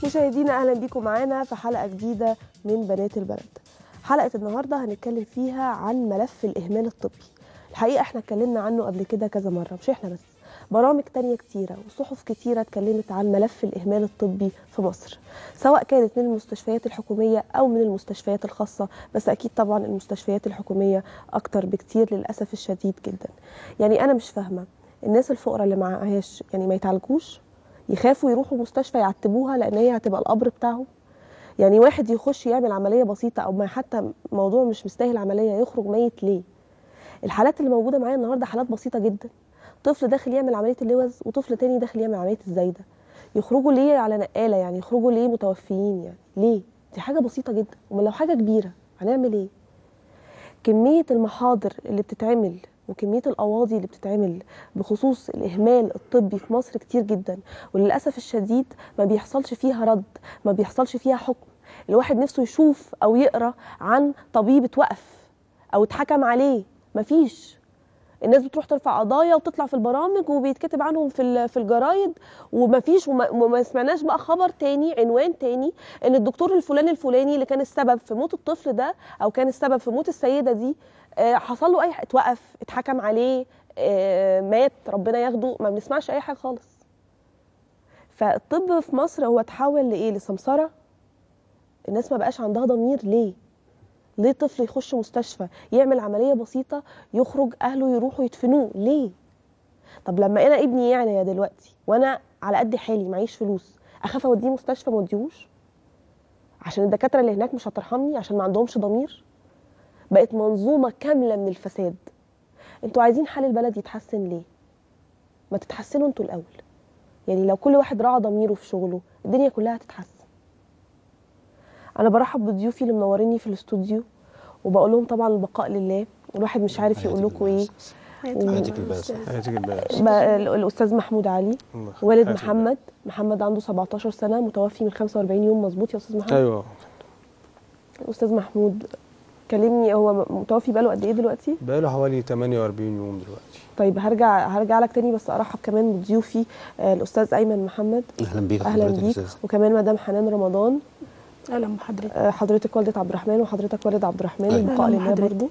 مشاهدينا اهلا بيكم معانا في حلقه جديده من بنات البلد حلقه النهارده هنتكلم فيها عن ملف الاهمال الطبي الحقيقه احنا اتكلمنا عنه قبل كده كذا مره مش احنا بس برامج تانية كتيرة وصحف كتيرة اتكلمت عن ملف الإهمال الطبي في مصر سواء كانت من المستشفيات الحكومية أو من المستشفيات الخاصة بس أكيد طبعا المستشفيات الحكومية أكتر بكتير للأسف الشديد جدا يعني أنا مش فاهمة الناس الفقراء اللي معهاش يعني ما يتعالجوش يخافوا يروحوا مستشفى يعتبوها لان هي هتبقى القبر بتاعهم يعني واحد يخش يعمل عمليه بسيطه او ما حتى موضوع مش مستاهل عمليه يخرج ميت ليه الحالات اللي موجوده معايا النهارده حالات بسيطه جدا طفل داخل يعمل عمليه اللوز وطفل تاني داخل يعمل عمليه الزايده يخرجوا ليه على نقاله يعني يخرجوا ليه متوفيين يعني ليه دي حاجه بسيطه جدا ومن لو حاجه كبيره هنعمل ايه كميه المحاضر اللي بتتعمل وكميه القواضي اللي بتتعمل بخصوص الاهمال الطبي في مصر كتير جدا وللاسف الشديد ما بيحصلش فيها رد ما بيحصلش فيها حكم الواحد نفسه يشوف او يقرا عن طبيب اتوقف او اتحكم عليه مفيش الناس بتروح ترفع قضايا وتطلع في البرامج وبيتكتب عنهم في في الجرايد ومفيش وما, وما سمعناش بقى خبر تاني عنوان تاني ان الدكتور الفلاني الفلاني اللي كان السبب في موت الطفل ده او كان السبب في موت السيده دي حصل له اي اتوقف اتحكم عليه مات ربنا ياخده ما بنسمعش اي حاجه خالص فالطب في مصر هو اتحول لايه لسمسره الناس ما بقاش عندها ضمير ليه ليه طفل يخش مستشفى يعمل عمليه بسيطه يخرج اهله يروحوا يدفنوه ليه طب لما انا ابني يعني يا دلوقتي وانا على قد حالي معيش فلوس اخاف اوديه مستشفى ما اوديهوش عشان الدكاتره اللي هناك مش هترحمني عشان ما عندهمش ضمير بقت منظومه كامله من الفساد انتوا عايزين حال البلد يتحسن ليه ما تتحسنوا انتوا الاول يعني لو كل واحد راعى ضميره في شغله الدنيا كلها هتتحسن انا برحب بضيوفي اللي منوريني في الاستوديو وبقول لهم طبعا البقاء لله الواحد مش عارف يقول لكم ايه حياتك الباس حياتك الباس الاستاذ محمود علي والد محمد محمد عنده 17 سنه متوفي من 45 يوم مظبوط يا استاذ محمد ايوه استاذ محمود كلمني هو متوفي بقاله قد ايه دلوقتي؟ بقاله حوالي 48 يوم دلوقتي طيب هرجع هرجع لك تاني بس ارحب كمان بضيوفي آه الاستاذ ايمن محمد اهلا بيك اهلا بيك وكمان مدام حنان رمضان اهلا بحضرتك آه حضرتك والده عبد الرحمن وحضرتك والد عبد الرحمن البقاء لله برضه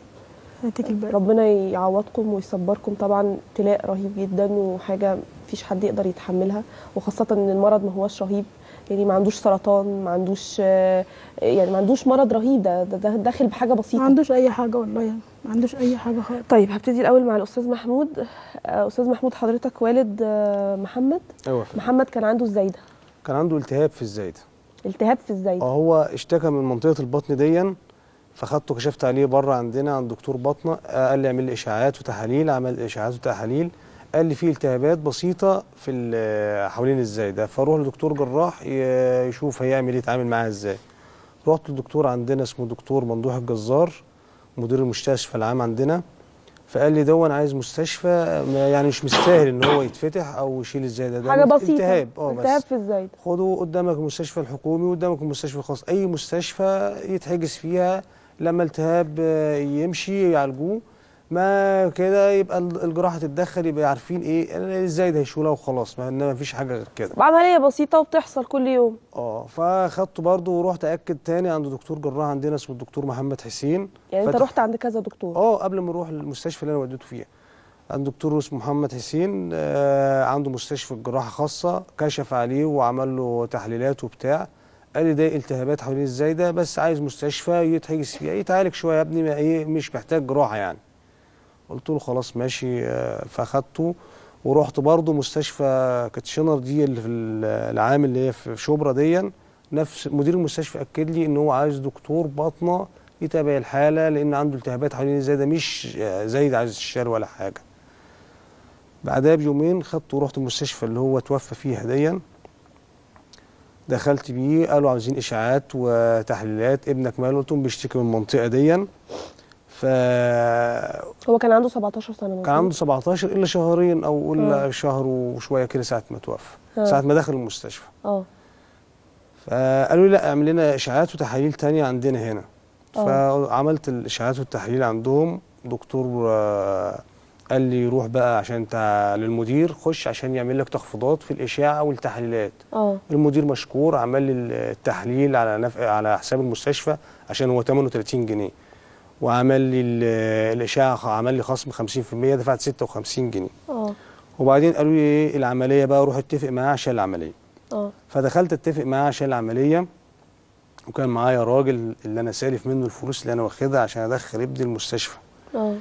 ربنا يعوضكم ويصبركم طبعا ابتلاء رهيب جدا وحاجه مفيش حد يقدر يتحملها وخاصه ان المرض ما هوش رهيب يعني ما عندوش سرطان ما عندوش يعني ما عندوش مرض رهيب ده, ده داخل بحاجه بسيطه ما عندوش اي حاجه والله يعني ما عندوش اي حاجه خالص طيب هبتدي الاول مع الاستاذ محمود استاذ محمود حضرتك والد محمد ايوه محمد كان عنده الزايده كان عنده التهاب في الزايده التهاب في الزايده اه هو اشتكى من منطقه البطن ديا فخدته كشفت عليه بره عندنا عند دكتور بطنه قال لي اعمل لي اشاعات وتحاليل عمل اشاعات وتحاليل قال لي في التهابات بسيطه في حوالين الزايده فاروح لدكتور جراح يشوف هيعمل ايه يتعامل معاها ازاي رحت للدكتور عندنا اسمه دكتور ممدوح الجزار مدير المستشفى العام عندنا فقال لي دون عايز مستشفى يعني مش مستاهل ان هو يتفتح او يشيل الزايده ده حاجه بسيطه التهاب اه بس التهاب في الزايده خدوا قدامك المستشفى الحكومي وقدامك المستشفى الخاص اي مستشفى يتحجز فيها لما التهاب يمشي يعالجوه ما كده يبقى الجراحه تتدخل يبقى عارفين ايه ازاي ده هيشولها وخلاص ما انما مفيش حاجه غير كده عمليه بسيطه وبتحصل كل يوم اه فاخدته برضه ورحت اكد تاني عند دكتور جراح عندنا اسمه الدكتور محمد حسين يعني انت رحت عند كذا دكتور اه قبل ما نروح المستشفى اللي انا وديته فيها عند دكتور اسمه محمد حسين آه عنده مستشفى جراحه خاصه كشف عليه وعمل له تحليلات وبتاع قال لي ده التهابات حوالين الزايده بس عايز مستشفى يتحجز فيها يتعالج شويه يا ابني ما ايه مش محتاج جراحه يعني قلت له خلاص ماشي فاخدته ورحت برضه مستشفى كاتشنر دي اللي في العام اللي هي في شبرا دي نفس مدير المستشفى اكد لي ان هو عايز دكتور باطنه يتابع الحاله لان عنده التهابات حوالين الزايده مش زايد عايز الشال ولا حاجه بعدها بيومين خدته ورحت المستشفى اللي هو توفى فيها دي دخلت بيه قالوا عاوزين اشاعات وتحليلات ابنك ماله قلت لهم بيشتكي من المنطقه دي ف هو كان عنده 17 سنه كان عنده 17 الا شهرين او الا شهر وشويه كده ساعه ما توفى ساعه ما دخل المستشفى اه فقالوا لي لا اعمل لنا اشاعات وتحاليل تانية عندنا هنا أوه. فعملت الاشاعات والتحاليل عندهم دكتور قال لي روح بقى عشان انت للمدير خش عشان يعمل لك تخفيضات في الاشاعه والتحليلات اه المدير مشكور عمل لي التحليل على نف... على حساب المستشفى عشان هو ثمنه 30 جنيه وعمل لي ال- الاشاعه خ- عمل لي خصم 50% دفعت 56 جنيه اه وبعدين قالوا لي ايه العمليه بقى روح اتفق معاه عشان العمليه اه فدخلت اتفق معاه عشان العمليه وكان معايا راجل اللي انا سالف منه الفلوس اللي انا واخدها عشان ادخل ابني المستشفى اه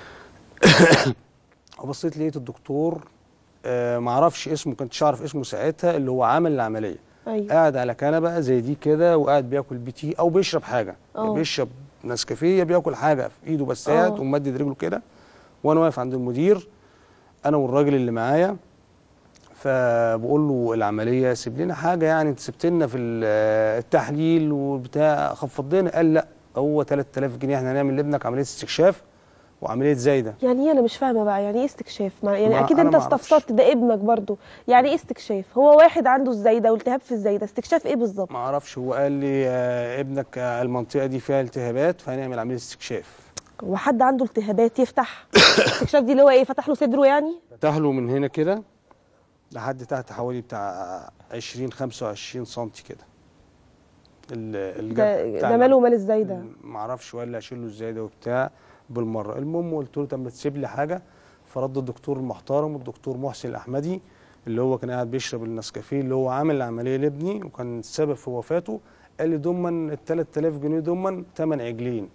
وبصيت لقيت الدكتور آه معرفش اسمه كنتش اعرف اسمه ساعتها اللي هو عامل العمليه ايوه قاعد على كنبه زي دي كده وقاعد بياكل بي تي او بيشرب حاجه اه. يا بيشرب نسكافيه يا بياكل حاجه في ايده بس قاعد اه. ومدد رجله كده وانا واقف عند المدير انا والراجل اللي معايا فبقول له العمليه سيب لنا حاجه يعني انت سبت لنا في ال- التحليل وبتاع خفض لنا قال لا هو 3000 جنيه احنا هنعمل لابنك عمليه استكشاف وعمليه زايده يعني ايه انا مش فاهمه بقى يعني ايه استكشاف ما يعني ما اكيد أنا انت ما أعرفش. استفسرت ده ابنك برضو يعني ايه استكشاف هو واحد عنده الزايده والتهاب في الزايده استكشاف ايه بالظبط ما اعرفش هو قال لي آه، ابنك آه، المنطقه دي فيها التهابات فهنعمل عمليه استكشاف هو حد عنده التهابات يفتح استكشاف دي اللي هو ايه فتح له صدره يعني فتح له من هنا كده لحد تحت حوالي بتاع 20 25 سم كده ال- الجرح ده بتاع ده ماله ومال الزايده ما اعرفش ولا اشيل له ازاي ده وبتاع بالمره المهم قلت له طب ما تسيب لي حاجه فرد الدكتور المحترم الدكتور محسن الاحمدي اللي هو كان قاعد بيشرب النسكافيه اللي هو عامل العمليه لابني وكان السبب في وفاته قال لي ضمن ال 3000 جنيه ضمن ثمن عجلين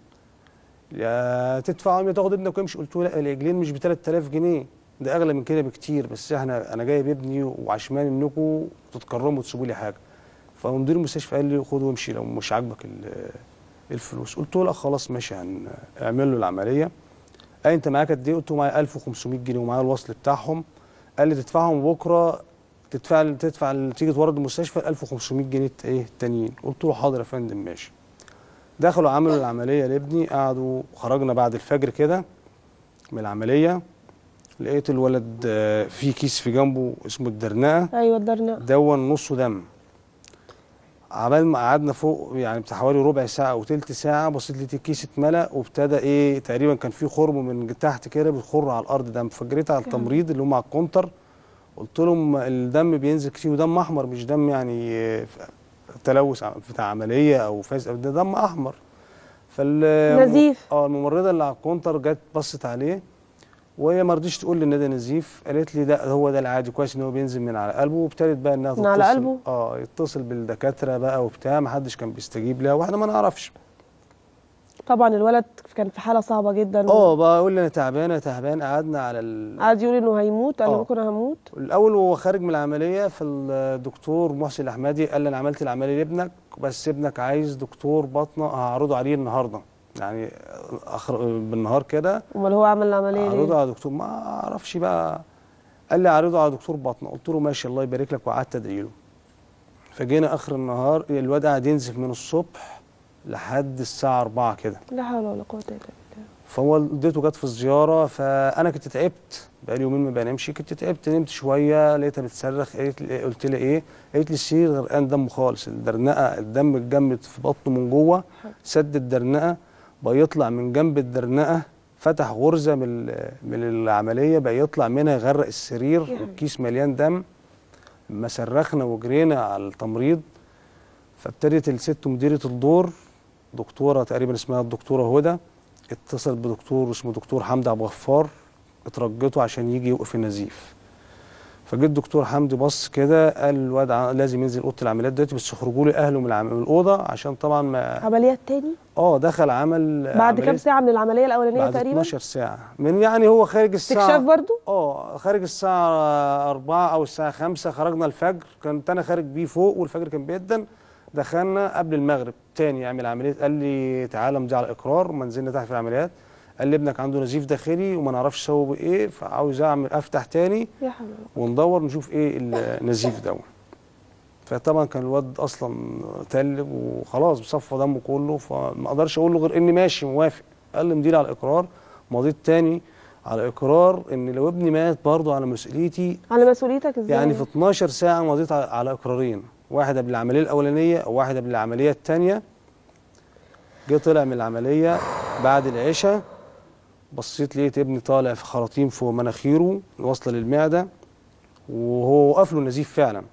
يا تدفعهم يا تاخد ابنك ويمشي قلت له لا العجلين مش ب 3000 جنيه ده اغلى من كده بكتير بس احنا انا جايب ابني وعشمان منكم تتكرموا وتسيبوا لي حاجه فمدير المستشفى قال لي خد وامشي لو مش عاجبك ال- الفلوس قلت له لا خلاص ماشي هنعمل له العمليه قال انت معاك قد ايه قلت له معايا 1500 جنيه ومعايا الوصل بتاعهم قال لي تدفعهم بكره تدفع تدفع تيجي تورد المستشفى 1500 جنيه الت- ايه التانيين قلت له حاضر يا فندم ماشي دخلوا عملوا العمليه لابني قعدوا خرجنا بعد الفجر كده من العمليه لقيت الولد آه، في كيس في جنبه اسمه الدرنقه ايوه الدرنقه دون نصه دم عبال ما قعدنا فوق يعني بتاع حوالي ربع ساعه او تلت ساعه بصيت لقيت الكيس اتملى وابتدى ايه تقريبا كان في خرم من تحت كده بيخر على الارض دم فجريت على التمريض اللي هم على الكونتر قلت لهم الدم بينزل كتير ودم احمر مش دم يعني آه، تلوث ع- بتاع عمليه او فاس ده دم احمر فال نزيف. اه الممرضه اللي على الكونتر جت بصت عليه وهي ما رضيتش تقول لي ان ده نزيف قالت لي ده هو ده العادي كويس ان هو بينزل من على قلبه وابتدت بقى انها من تتصل على قلبه؟ اه يتصل بالدكاتره بقى وبتاع ما حدش كان بيستجيب لها واحنا ما نعرفش طبعا الولد كان في حاله صعبه جدا اه بقول لي انا تعبانه تعبان قعدنا على ال... قعد يقول انه هيموت قال له آه. بكره هموت الاول وهو خارج من العمليه فالدكتور محسن الاحمدي قال لي انا عملت العمليه لابنك بس ابنك عايز دكتور باطنه هعرضه عليه النهارده يعني أخر... بالنهار كده امال هو عمل العمليه اعرضه ليه على دكتور ما اعرفش بقى قال لي اعرضه على دكتور باطنه قلت له ماشي الله يبارك لك وقعدت ادعي له فجينا اخر النهار الواد قاعد ينزف من الصبح لحد الساعه 4 كده لا حول ولا قوه الا بالله فوالدته جت في الزياره فانا كنت تعبت بقالي يومين ما بنامش كنت تعبت نمت شويه لقيتها بتصرخ قالت لي قلت لها ايه؟ قالت لي السرير غرقان دم خالص الدرنقه الدم اتجمد في بطنه من جوه سد الدرنقه بقى يطلع من جنب الدرنقه فتح غرزه من ال- من العمليه بقى يطلع منها يغرق السرير حبيبي. والكيس مليان دم ما صرخنا وجرينا على التمريض فابتدت الست مديره الدور دكتوره تقريبا اسمها الدكتوره هدى اتصل بدكتور اسمه دكتور حمدي عبد الغفار اترجته عشان يجي يوقف النزيف فجيت الدكتور حمدي بص كده قال الواد ع- لازم ينزل اوضه العمليات دلوقتي بس يخرجوا لي اهله من, العم... من الاوضه عشان طبعا ما عمليات تاني اه دخل عمل بعد كام عملية ساعه من العمليه الاولانيه بعد تقريبا 12 ساعه من يعني هو خارج الساعه استكشاف برضو اه خارج الساعة 4 أو الساعة 5 خرجنا الفجر كنت أنا خارج بيه فوق والفجر كان بيدن دخلنا قبل المغرب تاني يعمل عملية قال لي تعالى امضي على الإقرار وما نزلنا تحت في العمليات قال لي ابنك عنده نزيف داخلي وما نعرفش سببه إيه فعاوز أعمل أفتح تاني يا حول ولا قوة. وندور نشوف إيه النزيف ده فطبعا كان الواد أصلا تلج وخلاص بصفى دمه كله فما أقدرش أقول له غير إني ماشي موافق قال لي مدير على الإقرار مضيت تاني على اقرار ان لو ابني مات برضه على مسؤوليتي على مسؤوليتك ازاي يعني في 12 ساعه مضيت على- على اقرارين واحد قبل العمليه الاولانيه وواحد قبل العمليه الثانيه جه طلع من العمليه بعد العشاء بصيت لقيت ابني طالع في خراطيم في مناخيره واصله للمعده وهو واقف له النزيف فعلا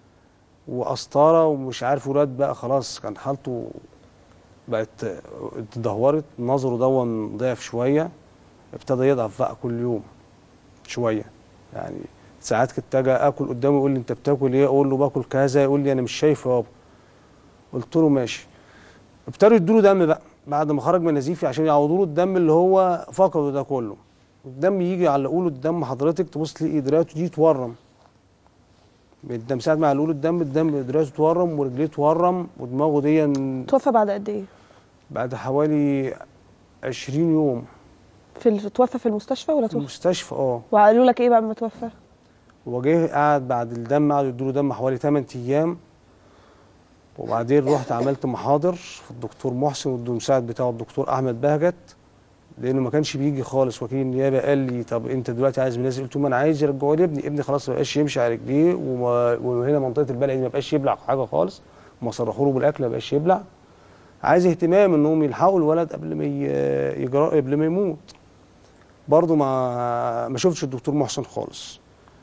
وقسطره ومش عارف ولاد بقى خلاص كان حالته بقت اتدهورت نظره دون ضعف شويه ابتدى يضعف بقى كل يوم شويه يعني ساعات كنت اجي اكل قدامه يقول لي انت بتاكل ايه اقول له باكل كذا يقول لي انا مش شايف يابا قلت له ماشي ابتدوا يدوا له دم بقى بعد ما خرج من نزيفي عشان يعوضوا له الدم اللي هو فقده ده كله الدم يجي يعلقوا له الدم حضرتك تبص تلاقي دراعته دي تورم الدم ساعة ما يعلقوا له الدم الدم دراعته تورم ورجليه تورم ودماغه دي توفى بعد قد ايه بعد حوالي 20 يوم في ال- توفى في المستشفى ولا في توفى المستشفى اه وقالوا لك ايه بعد ما توفى هو جه قعد بعد الدم قعدوا يدوا له دم حوالي 8 ايام وبعدين رحت عملت محاضر في الدكتور محسن والمساعد بتاعه الدكتور احمد بهجت لانه ما كانش بيجي خالص وكيل النيابه قال لي طب انت دلوقتي عايز منازل قلت له ما انا عايز يرجعوا لي ابني ابني خلاص ما بقاش يمشي على رجليه وما- وهنا منطقه البلع دي ما بقاش يبلع حاجه خالص وما صرحوا له بالاكل ما بقاش يبلع عايز اهتمام انهم يلحقوا الولد قبل ما ي- يجرى قبل ما يموت برضه ما ما شفتش الدكتور محسن خالص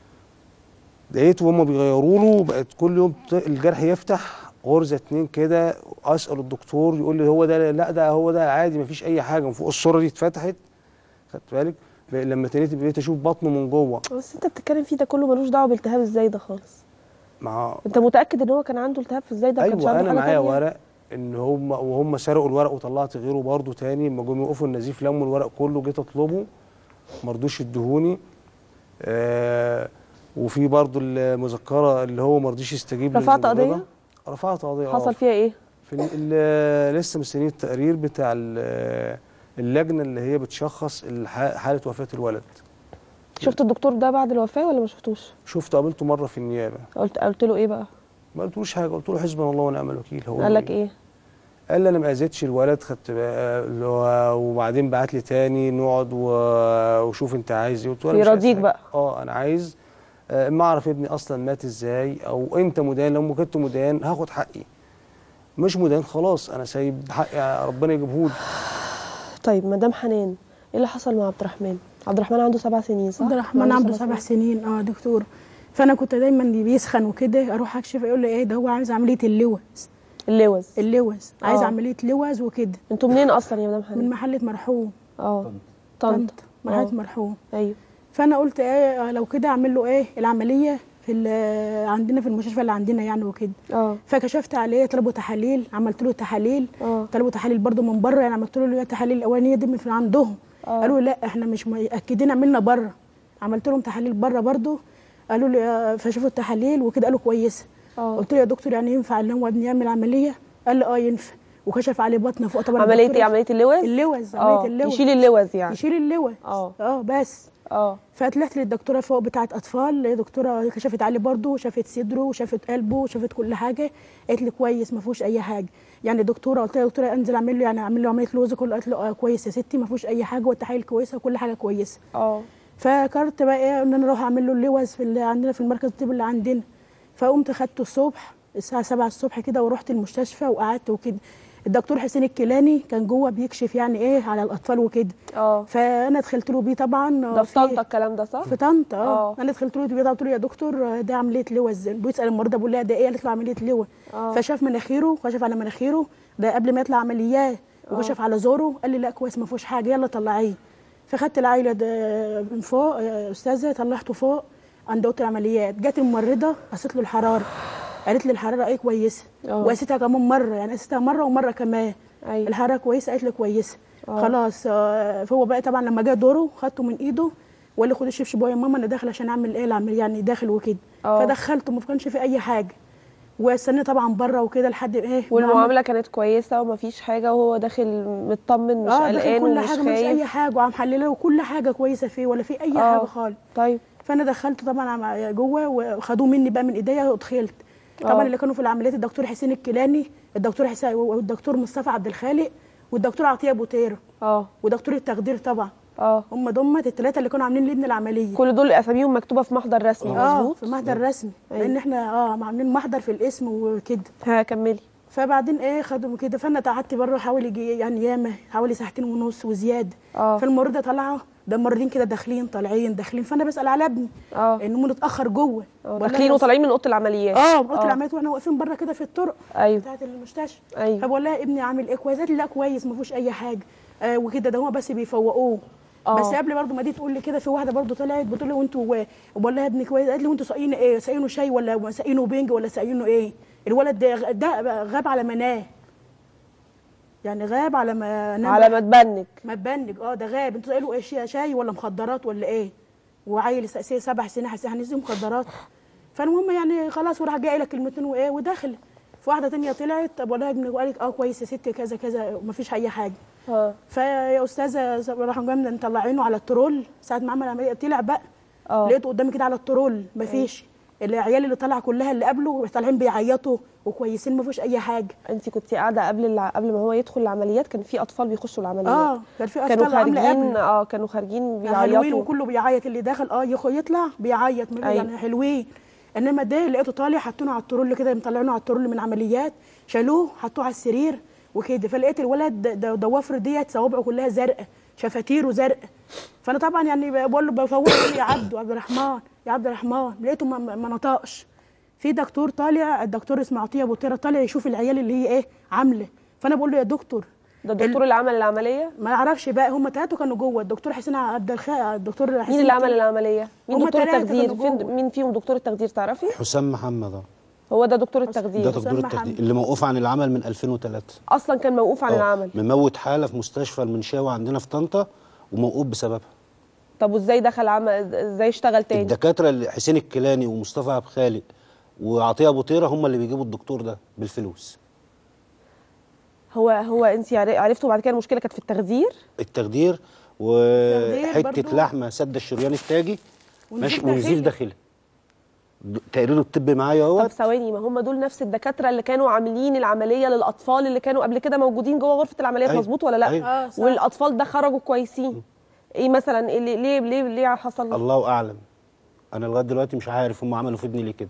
لقيته وهم بيغيروا له بقت كل يوم ت- الجرح يفتح غرزه اتنين كده اسال الدكتور يقول لي هو ده لا ده هو ده عادي مفيش اي حاجه من فوق الصوره دي اتفتحت خدت بالك بقى- لما تنيت بقيت اشوف بطنه من جوه بس انت بتتكلم فيه ده كله ملوش دعوه بالتهاب الزايده خالص مع انت متاكد ان هو كان عنده التهاب في الزايده ما كانش ايوه عنده انا حاجه معايا تانية؟ ورق ان هم وهم سرقوا الورق وطلعت غيره برضه تاني لما جم يوقفوا النزيف لموا الورق كله جيت اطلبه ما رضوش يدهوني آه وفي برضه المذكره اللي هو ما رضيش يستجيب رفعت للممرضة. قضية؟ رفعت قضيه آه. حصل فيها ايه في ال- ال- لسه مستنيين التقرير بتاع ال- اللجنه اللي هي بتشخص الح- حاله وفاه الولد شفت الدكتور ده بعد الوفاه ولا ما شفتوش شفته قابلته مره في النيابه قلت قلت له ايه بقى ما قلتلوش حاجه قلت له حسبنا الله ونعم الوكيل هو قال لك ايه قال لي انا ما اذيتش الولد خدت بقى- اللي هو وبعدين بعت لي تاني نقعد و- وشوف انت عايز ايه قلت له أنا مش عايز يرضيك حاجة. بقى. اه انا عايز آه، اما اعرف ابني اصلا مات ازاي او انت مدان لو ما كنت مدان هاخد حقي مش مدان خلاص انا سايب حقي ربنا يجيبه لي طيب مدام حنان ايه اللي حصل مع عبد الرحمن عبد الرحمن عنده سبع سنين صح عبد الرحمن عنده سبع سنين اه دكتور فانا كنت دايما بيسخن وكده اروح اكشف يقول لي ايه ده هو عايز عمليه اللوز اللوز اللوز عايز آه. عمليه لوز وكده انتوا منين اصلا يا مدام من حنان محله مرحوم اه طنط طنط محله آه. مرحوم ايوه فانا قلت ايه لو كده اعمل له ايه العمليه في ال- عندنا في المستشفى اللي عندنا يعني وكده اه فكشفت عليه طلبوا تحاليل عملت له تحاليل اه طلبوا تحاليل برضو من بره يعني عملت له التحاليل الاولانيه دي من عندهم آه. قالوا لا احنا مش مأكدين عملنا بره عملت لهم تحاليل بره برضو قالوا لي آه، فشافوا التحاليل وكده قالوا كويسه اه قلت له يا دكتور يعني ينفع ان هو ابني يعمل عمليه قال لي اه ينفع وكشف عليه بطنه فوق طبعا عمليه الدكتور- ايه عمليه اللوز اللوز اه عمليه اللوز يشيل اللوز يعني يشيل اللوز اه. اه بس اه فطلعت للدكتوره فوق بتاعه اطفال دكتوره كشفت عليه برضه شافت صدره وشافت قلبه وشافت كل حاجه قالت لي كويس ما فيهوش اي حاجه يعني الدكتوره قلت لها يا دكتوره انزل اعمل له يعني اعمل له عمليه لوز كله قالت له اه كويس يا ستي ما فيهوش اي حاجه والتحاليل كويسه وكل حاجه كويسه اه فقررت بقى ايه ان انا اروح اعمل له اللوز في اللي عندنا في المركز الطبي اللي عندنا فقمت خدته الصبح الساعه 7 الصبح كده ورحت المستشفى وقعدت وكده الدكتور حسين الكيلاني كان جوه بيكشف يعني ايه على الاطفال وكده اه فانا دخلت له بيه طبعا ده في طنطا الكلام ده صح في طنطا آه. اه انا دخلت له بيه قلت له يا دكتور ده عمليه لوز بيسال المريضه بيقول لها ده ايه قالت له عمليه لوز آه. فشاف مناخيره كشف على مناخيره ده قبل ما يطلع عمليات وكشف على زوره قال لي لا كويس ما فيهوش حاجه يلا طلعيه فخدت العيله ده من فوق يا استاذه طلعته فوق عند اوضه العمليات جت الممرضه قست له الحراره قالت لي الحراره ايه كويسه آه. وقاستها كمان مره يعني قاستها مره ومره كمان ايوه الحراره كويسه قالت لي كويسه آه. خلاص آه، فهو بقى طبعا لما جه دوره خدته من ايده وقال لي خد الشبشب يا ماما انا داخل عشان اعمل ايه العمل يعني داخل وكده آه. فدخلته ما كانش في اي حاجه واستنى طبعا بره وكده لحد ايه ما عمل- والمعامله كانت كويسه ومفيش حاجه وهو داخل مطمن مش اه داخل قلقان كل ومش حاجه مش اي خايف حاجه وعم حلله له كل حاجه كويسه فيه ولا في اي آه. حاجه خالص طيب فانا دخلته طبعا عم- جوه وخدوه مني بقى من ايديا ودخلت طبعا آه. اللي كانوا في العمليات الدكتور حسين الكيلاني الدكتور حسين والدكتور مصطفى عبد الخالق والدكتور عطيه ابو طير اه ودكتور التخدير طبعا اه هم دمت الثلاثه اللي كانوا عاملين لابن العمليه كل دول اساميهم مكتوبه في محضر رسمي اه مظبوط في محضر رسمي أيوة. لان احنا اه عاملين محضر في الاسم وكده ها كملي فبعدين ايه خدوا كده فانا قعدت بره حوالي يجي يعني ياما حوالي ساعتين ونص وزياده اه. فالممرضه طالعه ده الممرضين كده داخلين طالعين داخلين فانا بسال على ابني اه. انهم متاخر جوه آه، بقول لها داخلين يا وطالعين من اوضه العمليات اه قلت العمليات واحنا واقفين بره كده في الطرق ايوه بتاعت المستشفى أيوة. فبقول لها ابني عامل ايه كويس قالت لي لا كويس ما فيهوش اي حاجه آه وكده ده هو بس بيفوقوه آه. بس قبل برضه ما دي تقول لي كده في واحده برضه طلعت بتقول لي وانتوا وبقول لها ابني كويس قالت لي وانتوا ساقينه ايه ساقينه شاي ولا ساقينه بنج ولا ساقينه ايه الولد ده ده غاب على مناه يعني غاب على ما نام على ما تبنك ما تبنج اه ده غاب انتوا ساقينه ايه شاي- شاي ولا مخدرات ولا ايه وعيل س- س- سبع سنين حس- هنزل مخدرات فالمهم يعني خلاص وراح جاي لك كلمتين وايه وداخل في واحده تانية طلعت طب والله ابني قال لك اه كويس يا ستي كذا كذا وما فيش اي حاجه اه فيا استاذه راحوا جايين مطلعينه على الترول ساعه ما عمل عمليه طلع بقى اه. لقيته قدامي كده على الترول ما فيش العيال اللي طالعه كلها اللي قبله طالعين بيعيطوا وكويسين ما فيش اي حاجه انت كنت قاعده قبل الع... قبل ما هو يدخل العمليات كان في اطفال بيخشوا العمليات اه كان في كانوا اطفال عامله خارجين قبل اه كانوا خارجين حلوين بيعيطوا وكله بيعيط اللي داخل اه يخ يطلع بيعيط ما أيوة. يعني حلوين انما ده لقيته طالع حاطينه على الترول كده مطلعينه على الترول من عمليات شالوه حطوه على السرير وكده فلقيت الولد ده- ده ضوافره ديت صوابعه كلها زرقاء شفاتيره زرقاء فانا طبعا يعني بقول له بفوق له يا عبد عبد الرحمن يا عبد الرحمن لقيته ما, ما ما نطقش في دكتور طالع الدكتور اسمه عطيه ابو طيره طالع يشوف العيال اللي هي ايه عامله فانا بقول له يا دكتور ده الدكتور اللي عمل العمليه ما اعرفش بقى هم ثلاثه كانوا جوه الدكتور حسين عبد الخالق الدكتور حسين مين اللي عمل العمليه مين هما دكتور تلاتة التخدير كانوا فين جوه. مين فيهم دكتور التخدير تعرفي حسام محمد اه هو ده دكتور ده التخدير دكتور حسام التخدير محمد. اللي موقوف عن العمل من 2003 اصلا كان موقوف عن آه، العمل مموت حاله في مستشفى المنشاوي عندنا في طنطا وموقوف بسببها طب وازاي دخل عمل ازاي اشتغل تاني الدكاتره اللي حسين الكيلاني ومصطفى عبد خالق وعطيه ابو طيره هم اللي بيجيبوا الدكتور ده بالفلوس هو هو انت عر- عرفتوا بعد كده المشكله كانت في التخدير التخدير التخدير وحته برضو. لحمه سد الشريان التاجي ماشي ونزيف ونزيف داخلي. داخلي د- تقرير الطبي معايا طب اهوت ثواني ما هم دول نفس الدكاتره اللي كانوا عاملين العمليه للاطفال اللي كانوا قبل كده موجودين جوه غرفه العمليات أيوة. مظبوط ولا لا أيوة. آه، صح. والاطفال ده خرجوا كويسين ايه مثلا إيه اللي- ليه ليه ليه حصل الله اعلم انا لغايه دلوقتي مش عارف هم عملوا في ابني ليه كده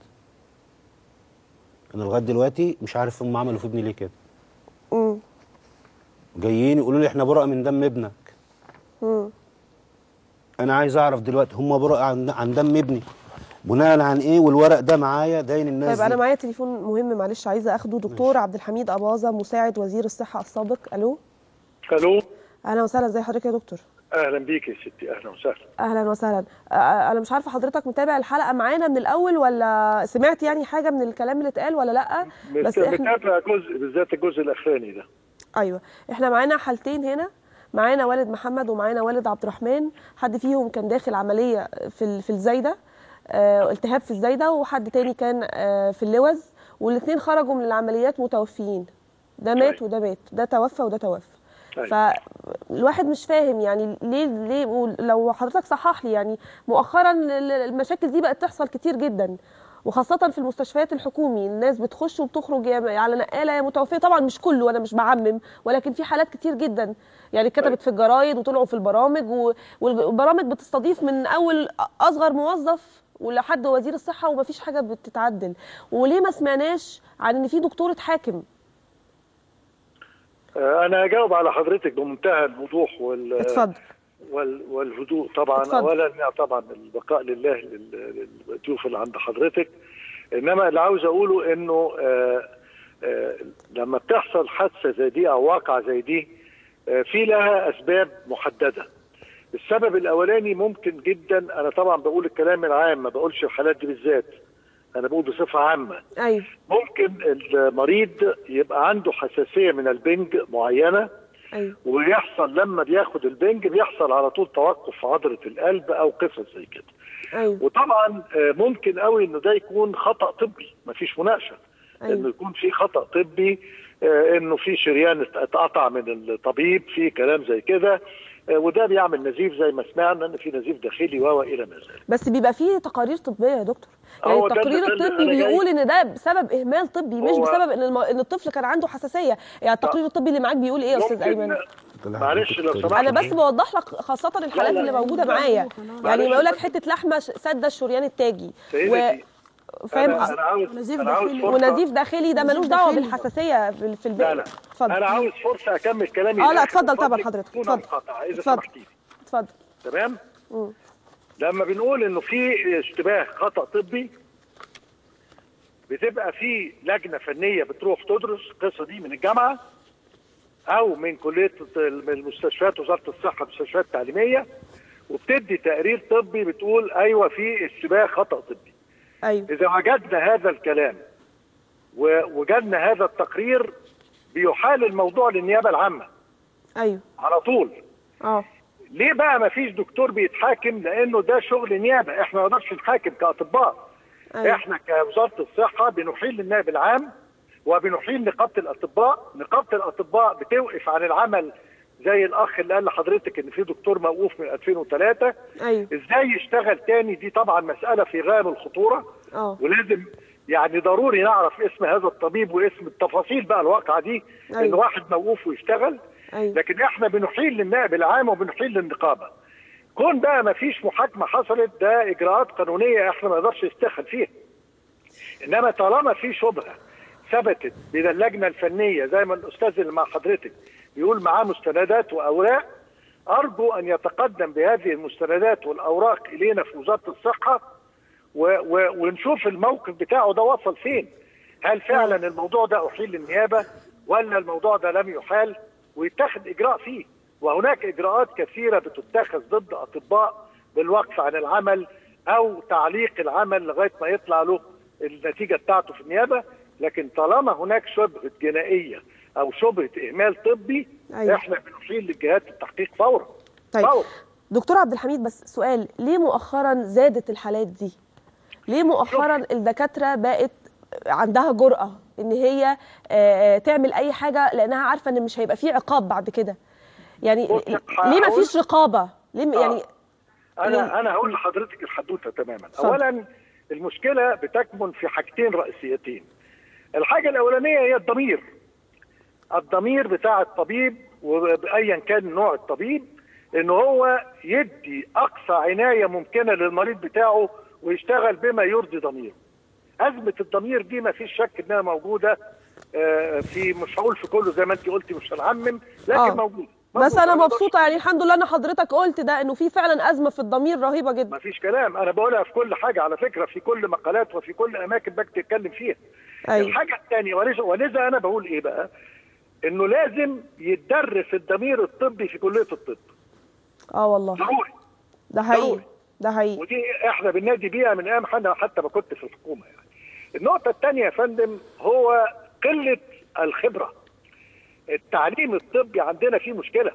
انا لغايه دلوقتي مش عارف هم عملوا في ابني ليه كده مم. جايين يقولوا لي احنا براء من دم ابنك مم. انا عايز اعرف دلوقتي هم براء عن, عن دم ابني بناء عن ايه والورق ده معايا داين الناس طيب انا دي. معايا تليفون مهم معلش عايزه اخده دكتور عبد الحميد اباظه مساعد وزير الصحه السابق الو الو اهلا وسهلا ازي حضرتك يا دكتور اهلا بيك يا ستي اهلا وسهلا اهلا وسهلا آه، انا مش عارفه حضرتك متابع الحلقه معانا من الاول ولا سمعت يعني حاجه من الكلام اللي اتقال ولا لا بس متابع جزء بالذات الجزء الاخراني ده ايوه احنا معانا حالتين هنا معانا والد محمد ومعانا والد عبد الرحمن حد فيهم كان داخل عمليه في ال- في الزايده آه التهاب في الزايده وحد تاني كان آه في اللوز والاثنين خرجوا من العمليات متوفيين ده مات أيوة. وده مات ده توفى وده توفى أيوة. فالواحد مش فاهم يعني ليه ليه لو حضرتك صحح لي يعني مؤخرا ال- ال- المشاكل دي بقت تحصل كتير جدا وخاصة في المستشفيات الحكومي الناس بتخش وبتخرج يا على نقالة يا متوفية طبعا مش كله وانا مش بعمم ولكن في حالات كتير جدا يعني اتكتبت في الجرايد وطلعوا في البرامج و- والبرامج بتستضيف من اول اصغر موظف ولحد وزير الصحة ومفيش حاجة بتتعدل وليه ما سمعناش عن ان في دكتور اتحاكم آه، انا اجاوب على حضرتك بمنتهى الوضوح وال اتفضل وال والهدوء طبعا اتفضل. اولا طبعا البقاء لله لل- للضيوف اللي عند حضرتك انما اللي عاوز اقوله انه آه، آه، لما بتحصل حادثه زي دي او واقعه زي دي آه، في لها اسباب محدده السبب الاولاني ممكن جدا انا طبعا بقول الكلام العام ما بقولش الحالات دي بالذات انا بقول بصفه عامه ايوه ممكن المريض يبقى عنده حساسيه من البنج معينه ايوه ويحصل لما بياخد البنج بيحصل على طول توقف في عضله القلب او قصص زي كده ايوه وطبعا آه، ممكن قوي انه ده يكون خطا طبي مفيش مناقشه أيوة. انه يكون في خطا طبي آه، انه في شريان ات- اتقطع من الطبيب في كلام زي كده آه، وده بيعمل نزيف زي ما سمعنا ان في نزيف داخلي و الى ما ذلك بس بيبقى فيه تقارير طبيه يا دكتور يعني هو ده- التقرير ده اللي الطبي أنا جاي- بيقول ان ده بسبب اهمال طبي مش هو- بسبب ان الم... ان الطفل كان عنده حساسيه يعني التقرير الطبي اللي معاك بيقول ايه يا استاذ ممكن ايمن معلش لو سمحت انا بس بوضح لك خاصه الحالات لا، اللي لا. موجوده معايا يعني معلش بقول لك بس. حته لحمه ش- سد الشريان التاجي سيدتي فاهم أنا- انا عاوز ونزيف انا عاوز داخلي. فرصه ونزيف داخلي ده نزيف ملوش دعوه داخلي. بالحساسيه في في لا الباقي لا اتفضل انا عاوز فرصه اكمل كلامي اه لا للآخر. اتفضل طبعا اتفضل. حضرتك دون اتفضل مقاطعة، اذا اتفضل سمحتي لي. اتفضل تمام لما بنقول انه في اشتباه خطا طبي بتبقى في لجنه فنيه بتروح تدرس القصه دي من الجامعه او من كليه المستشفيات وزاره الصحه المستشفيات التعليميه وبتدي تقرير طبي بتقول ايوه في اشتباه خطا طبي ايوه اذا وجدنا هذا الكلام ووجدنا هذا التقرير بيحال الموضوع للنيابه العامه ايوه على طول اه ليه بقى ما فيش دكتور بيتحاكم لانه ده شغل نيابه احنا ما نقدرش نتحاكم كاطباء أيوة. احنا كوزاره الصحه بنحيل للنائب العام وبنحيل نقابه الاطباء نقابه الاطباء بتوقف عن العمل زي الاخ اللي قال لحضرتك ان في دكتور موقوف من 2003 ايوه ازاي يشتغل تاني دي طبعا مساله في غايه من الخطوره اه ولازم يعني ضروري نعرف اسم هذا الطبيب واسم التفاصيل بقى الواقعه دي ان أيوة. واحد موقوف ويشتغل ايوه لكن احنا بنحيل للنائب العام وبنحيل للنقابه كون بقى ما فيش محاكمه حصلت ده اجراءات قانونيه احنا ما نقدرش نستخدم فيها انما طالما في شبهه ثبتت من اللجنه الفنيه زي ما الاستاذ اللي مع حضرتك بيقول معاه مستندات واوراق ارجو ان يتقدم بهذه المستندات والاوراق الينا في وزاره الصحه و و ونشوف الموقف بتاعه ده وصل فين هل فعلا الموضوع ده احيل للنيابه ولا الموضوع ده لم يحال ويتخذ اجراء فيه وهناك اجراءات كثيره بتتخذ ضد اطباء بالوقف عن العمل او تعليق العمل لغايه ما يطلع له النتيجه بتاعته في النيابه لكن طالما هناك شبهه جنائيه او شبهه اهمال طبي أيوة. احنا بنحيل لجهات التحقيق فورا طيب فورا دكتور عبد الحميد بس سؤال ليه مؤخرا زادت الحالات دي ليه مؤخرا الدكاتره بقت عندها جرأة ان هي آه، تعمل اي حاجه لانها عارفه ان مش هيبقى فيه عقاب بعد كده يعني بص، ليه ما هقول- فيش رقابه ليه م- آه. يعني انا انا هقول لحضرتك الحدوته تماما اتفضل. اولا المشكله بتكمن في حاجتين رئيسيتين الحاجه الاولانيه هي الضمير الضمير بتاع الطبيب وايا كان نوع الطبيب ان هو يدي اقصى عنايه ممكنه للمريض بتاعه ويشتغل بما يرضي ضميره ازمه الضمير دي ما فيش شك انها موجوده آه، في مش هقول في كله زي ما انت قلتي مش هنعمم لكن آه. موجوده بس موجودة. انا ما مبسوطه يعني الحمد لله ان حضرتك قلت ده انه في فعلا ازمه في الضمير رهيبه جدا ما فيش كلام انا بقولها في كل حاجه على فكره في كل مقالات وفي كل اماكن بكتب اتكلم فيها أيوة. الحاجه الثانيه ولذا ولذا انا بقول ايه بقى انه لازم يتدرس الضمير الطبي في كليه الطب اه والله ضروري ده حقيقي ضروري. ده حقيقي ودي احنا بننادي بيها من ايام حنا حتى ما كنت في الحكومه يعني النقطه الثانيه يا فندم هو قله الخبره التعليم الطبي عندنا فيه مشكله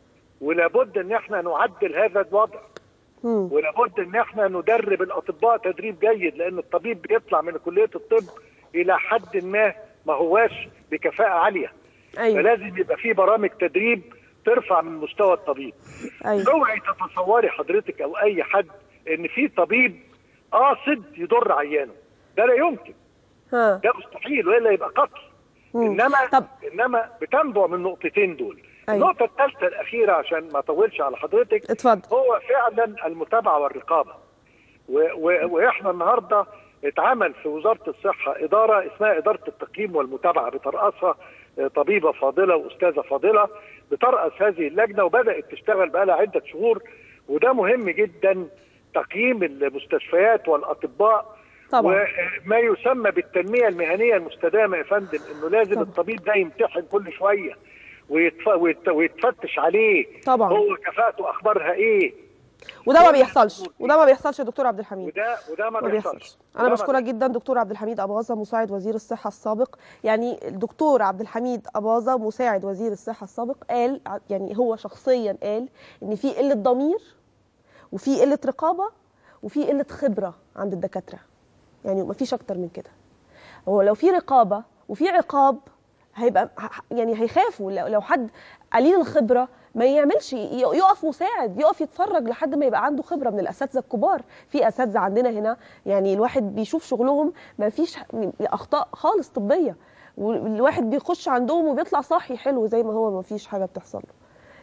ولابد ان احنا نعدل هذا الوضع مم. ولابد ان احنا ندرب الاطباء تدريب جيد لان الطبيب بيطلع من كليه الطب الى حد ما ما هواش بكفاءه عاليه ايوه فلازم يبقى في برامج تدريب ترفع من مستوى الطبيب ايوه اوعي تتصوري حضرتك او اي حد ان في طبيب قاصد يضر عيانه ده لا يمكن ها ده مستحيل والا يبقى قتل مم. انما طب- انما بتنبع من النقطتين دول أيوة. النقطه الثالثه الاخيره عشان ما اطولش على حضرتك اتفضل هو فعلا المتابعه والرقابه و و واحنا النهارده اتعمل في وزاره الصحه اداره اسمها اداره التقييم والمتابعه بترأسها آه، طبيبه فاضله واستاذه فاضله بترأس هذه اللجنه وبدات تشتغل بقى لها عده شهور وده مهم جدا تقييم المستشفيات والاطباء طبعا وما يسمى بالتنميه المهنيه المستدامه يا فندم انه لازم طبعا. الطبيب ده يمتحن كل شويه ويتف... ويت... ويتفتش عليه طبعا. هو كفاءته اخبارها ايه وده ما بيحصلش وده ما بيحصلش يا دكتور عبد الحميد وده وده ما ما بيحصلش بيحصلش انا بشكرك جدا دكتور عبد الحميد اباظه مساعد وزير الصحه السابق يعني الدكتور عبد الحميد اباظه مساعد وزير الصحه السابق قال يعني هو شخصيا قال ان في قله ضمير وفي قله رقابه وفي قله خبره عند الدكاتره يعني ما فيش اكتر من كده هو لو في رقابه وفي عقاب هيبقى ه- يعني هيخافوا لو لو حد قليل الخبره ما يعملش ي- يقف مساعد يقف يتفرج لحد ما يبقى عنده خبره من الاساتذه الكبار في اساتذه عندنا هنا يعني الواحد بيشوف شغلهم ما فيش اخطاء خالص طبيه والواحد بيخش عندهم وبيطلع صاحي حلو زي ما هو ما فيش حاجه بتحصل له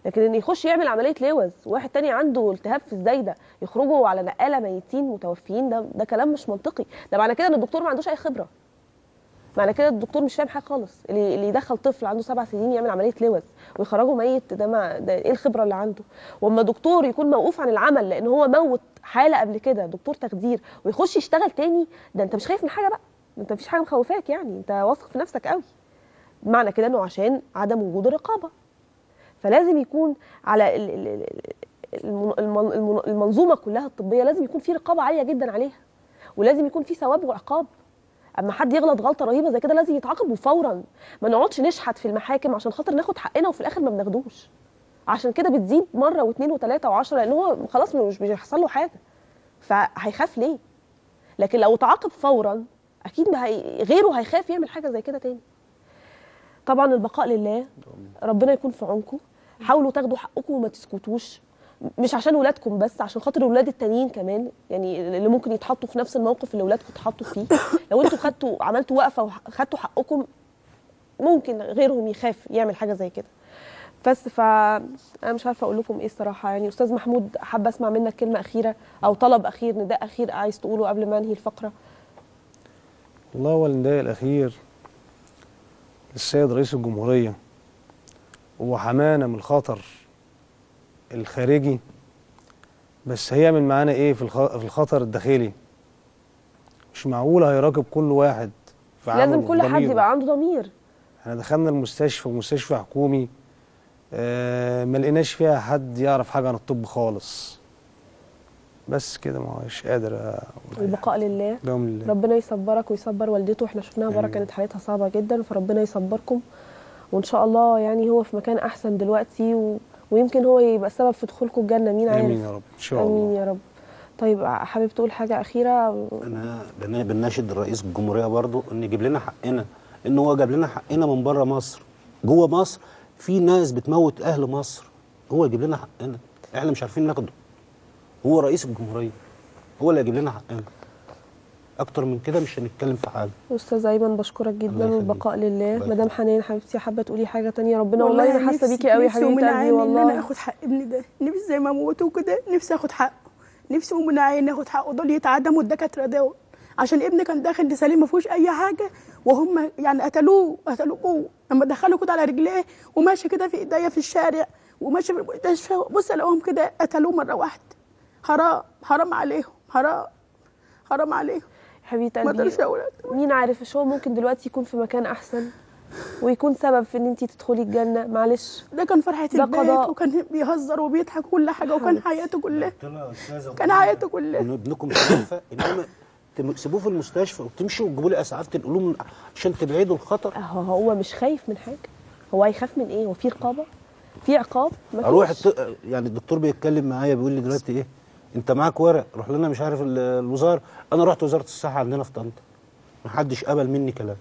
لكن ان يخش يعمل عمليه لوز وواحد تاني عنده التهاب في الزايده يخرجوا على نقاله ميتين متوفيين ده ده كلام مش منطقي ده معنى كده ان الدكتور ما عندوش اي خبره معنى كده الدكتور مش فاهم حاجه خالص اللي اللي يدخل طفل عنده سبع سنين يعمل عمليه لوز ويخرجه ميت ده ما ده ايه الخبره اللي عنده واما دكتور يكون موقوف عن العمل لان هو موت حاله قبل كده دكتور تخدير ويخش يشتغل تاني ده انت مش خايف من حاجه بقى انت مفيش حاجه مخوفاك يعني انت واثق في نفسك قوي معنى كده انه عشان عدم وجود الرقابه فلازم يكون على ال- ال- ال- المن- المن- المن- المنظومه كلها الطبيه لازم يكون في رقابه عاليه جدا عليها ولازم يكون في ثواب وعقاب اما حد يغلط غلطه رهيبه زي كده لازم يتعاقب وفورا ما نقعدش نشحت في المحاكم عشان خاطر ناخد حقنا وفي الاخر ما بناخدوش عشان كده بتزيد مره واثنين وثلاثه وعشرة لان هو خلاص مش بيحصل له حاجه فهيخاف ليه لكن لو تعاقب فورا اكيد ما هي... غيره هيخاف يعمل حاجه زي كده تاني طبعا البقاء لله ربنا يكون في عونكم حاولوا تاخدوا حقكم وما تسكتوش مش عشان ولادكم بس عشان خاطر الولاد التانيين كمان يعني اللي ممكن يتحطوا في نفس الموقف اللي ولادكم اتحطوا فيه لو انتوا خدتوا عملتوا وقفه وخدتوا حقكم ممكن غيرهم يخاف يعمل حاجه زي كده بس ف انا مش عارفه اقول لكم ايه الصراحه يعني استاذ محمود حابه اسمع منك كلمه اخيره او طلب اخير نداء اخير عايز تقوله قبل ما انهي الفقره والله هو النداء الأخير للسيد رئيس الجمهورية وحمانا من الخطر الخارجي بس هيعمل معانا ايه في الخ- في الخطر الداخلي مش معقول هيراقب كل واحد في عمله لازم كل حد وضميره. يبقى عنده ضمير احنا دخلنا المستشفى ومستشفى حكومي آه ما لقيناش فيها حد يعرف حاجه عن الطب خالص بس كده ما هوش قادر أقول البقاء لله لهم لله ربنا يصبرك ويصبر والدته احنا شفناها بره آمين. كانت حالتها صعبه جدا فربنا يصبركم وان شاء الله يعني هو في مكان احسن دلوقتي و... ويمكن هو يبقى سبب في دخولكم الجنه مين عارف امين يا رب ان شاء امين الله يا رب طيب حابب تقول حاجه اخيره انا بنا- بناشد الرئيس الجمهوريه برضو ان يجيب لنا حقنا ان هو جاب لنا حقنا من بره مصر جوه مصر في ناس بتموت اهل مصر هو يجيب لنا حقنا احنا مش عارفين ناخده هو رئيس الجمهوريه هو اللي يجيب لنا حقنا اكتر من كده مش هنتكلم في حاجه استاذ ايمن بشكرك الله جدا يخليك. والبقاء لله الله مدام يخليك. حنان حبيبتي حابه تقولي حاجه تانية ربنا والله انا حاسه نفسي- بيكي قوي يا نفسي حبيبه ومن قلبي عيني ان انا والله اخد حق ابني ده نفسي زي ما موتوه كده نفسي اخد حقه نفسي ومن عيني اخد حقه دول يتعدموا الدكاتره دول عشان ابني كان داخل لسليم ما فيهوش اي حاجه وهم يعني قتلوه قتلوه جوه لما دخلوا كده على رجليه وماشي كده في ايديا في الشارع وماشي في المستشفى بص الاقيهم كده قتلوه مره واحده حرام حرام عليهم حرام حرام عليهم حبيبه ما قلبي اقدرش اقول مين عارف مش هو ممكن دلوقتي يكون في مكان احسن ويكون سبب في ان انت تدخلي الجنه معلش ده كان فرحه ده البيت قضاء. وكان بيهزر وبيضحك كل حاجه وكان حبيبتي. حياته كلها قلت لها يا استاذه كان حياته كلها ان ابنكم توفى انما تم- تسيبوه في المستشفى وتمشوا وتجيبوا لي اسعاف تنقلوه من- عشان تبعدوا الخطر هو هو مش خايف من حاجه هو هيخاف من ايه هو في رقابه في عقاب ما اروح فيش. الت... يعني الدكتور بيتكلم معايا بيقول لي دلوقتي ايه انت معاك ورق روح لنا مش عارف ال- الوزاره انا رحت وزاره الصحه عندنا في طنطا محدش قبل مني كلام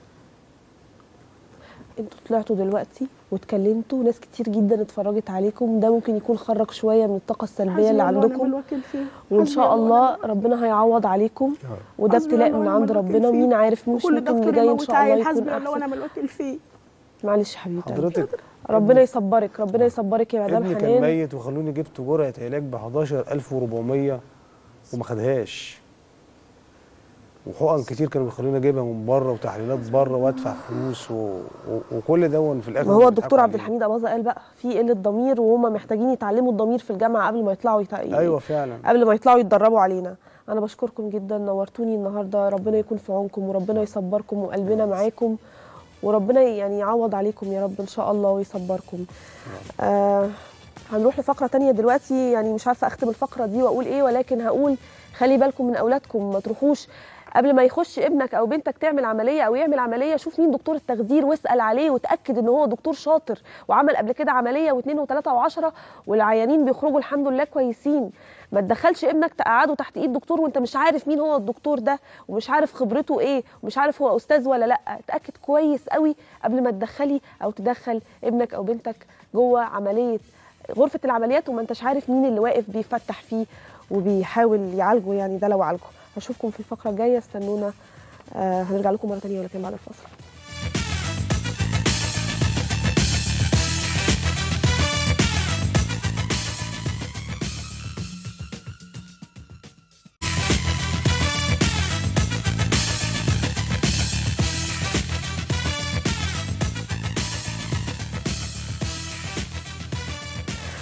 انتوا طلعتوا دلوقتي واتكلمتوا ناس كتير جدا اتفرجت عليكم ده ممكن يكون خرج شويه من الطاقه السلبيه اللي حسبي الله ونعم عندكم الوكيل فيه. وان حسبي شاء الله ونعم الله ربنا هيعوض عليكم وده حسبي ابتلاء الله من ونعم عند الوكيل ربنا فيه. ومين عارف مش وكل ممكن دكتور اللي جاي ان يموت شاء الله عيل يكون حسبي الله احسن ونعم الوكيل فيه معلش حبيبتي حضرتك ربنا يصبرك ربنا يصبرك يا مدام ابني كان حنان ميت وخلوني جبت جرعه علاج ب 11400 وما خدهاش وحقن كتير كانوا بيخلوني اجيبها من بره وتحليلات بره وادفع فلوس و... و... وكل ده في الاخر ما هو بيضحكوا الدكتور عبد علينا. الحميد اباظه قال بقى في قله ضمير وهم محتاجين يتعلموا الضمير في الجامعه قبل ما يطلعوا يتع... ايوه فعلا قبل ما يطلعوا يتدربوا علينا انا بشكركم جدا نورتوني النهارده ربنا يكون في عونكم وربنا يصبركم وقلبنا معاكم وربنا يعني يعوض عليكم يا رب ان شاء الله ويصبركم آه هنروح لفقره تانية دلوقتي يعني مش عارفه اختم الفقره دي واقول ايه ولكن هقول خلي بالكم من اولادكم ما تروحوش قبل ما يخش ابنك او بنتك تعمل عمليه او يعمل عمليه شوف مين دكتور التخدير واسال عليه وتاكد ان هو دكتور شاطر وعمل قبل كده عمليه واثنين وثلاثه وعشرة والعيانين بيخرجوا الحمد لله كويسين ما تدخلش ابنك تقعده تحت ايد دكتور وانت مش عارف مين هو الدكتور ده ومش عارف خبرته ايه ومش عارف هو استاذ ولا لا اتاكد كويس قوي قبل ما تدخلي او تدخل ابنك او بنتك جوه عمليه غرفه العمليات وما انتش عارف مين اللي واقف بيفتح فيه وبيحاول يعالجه يعني ده لو عالجه هشوفكم في الفقره الجايه استنونا آه هنرجع لكم مره تانية ولكن بعد الفاصل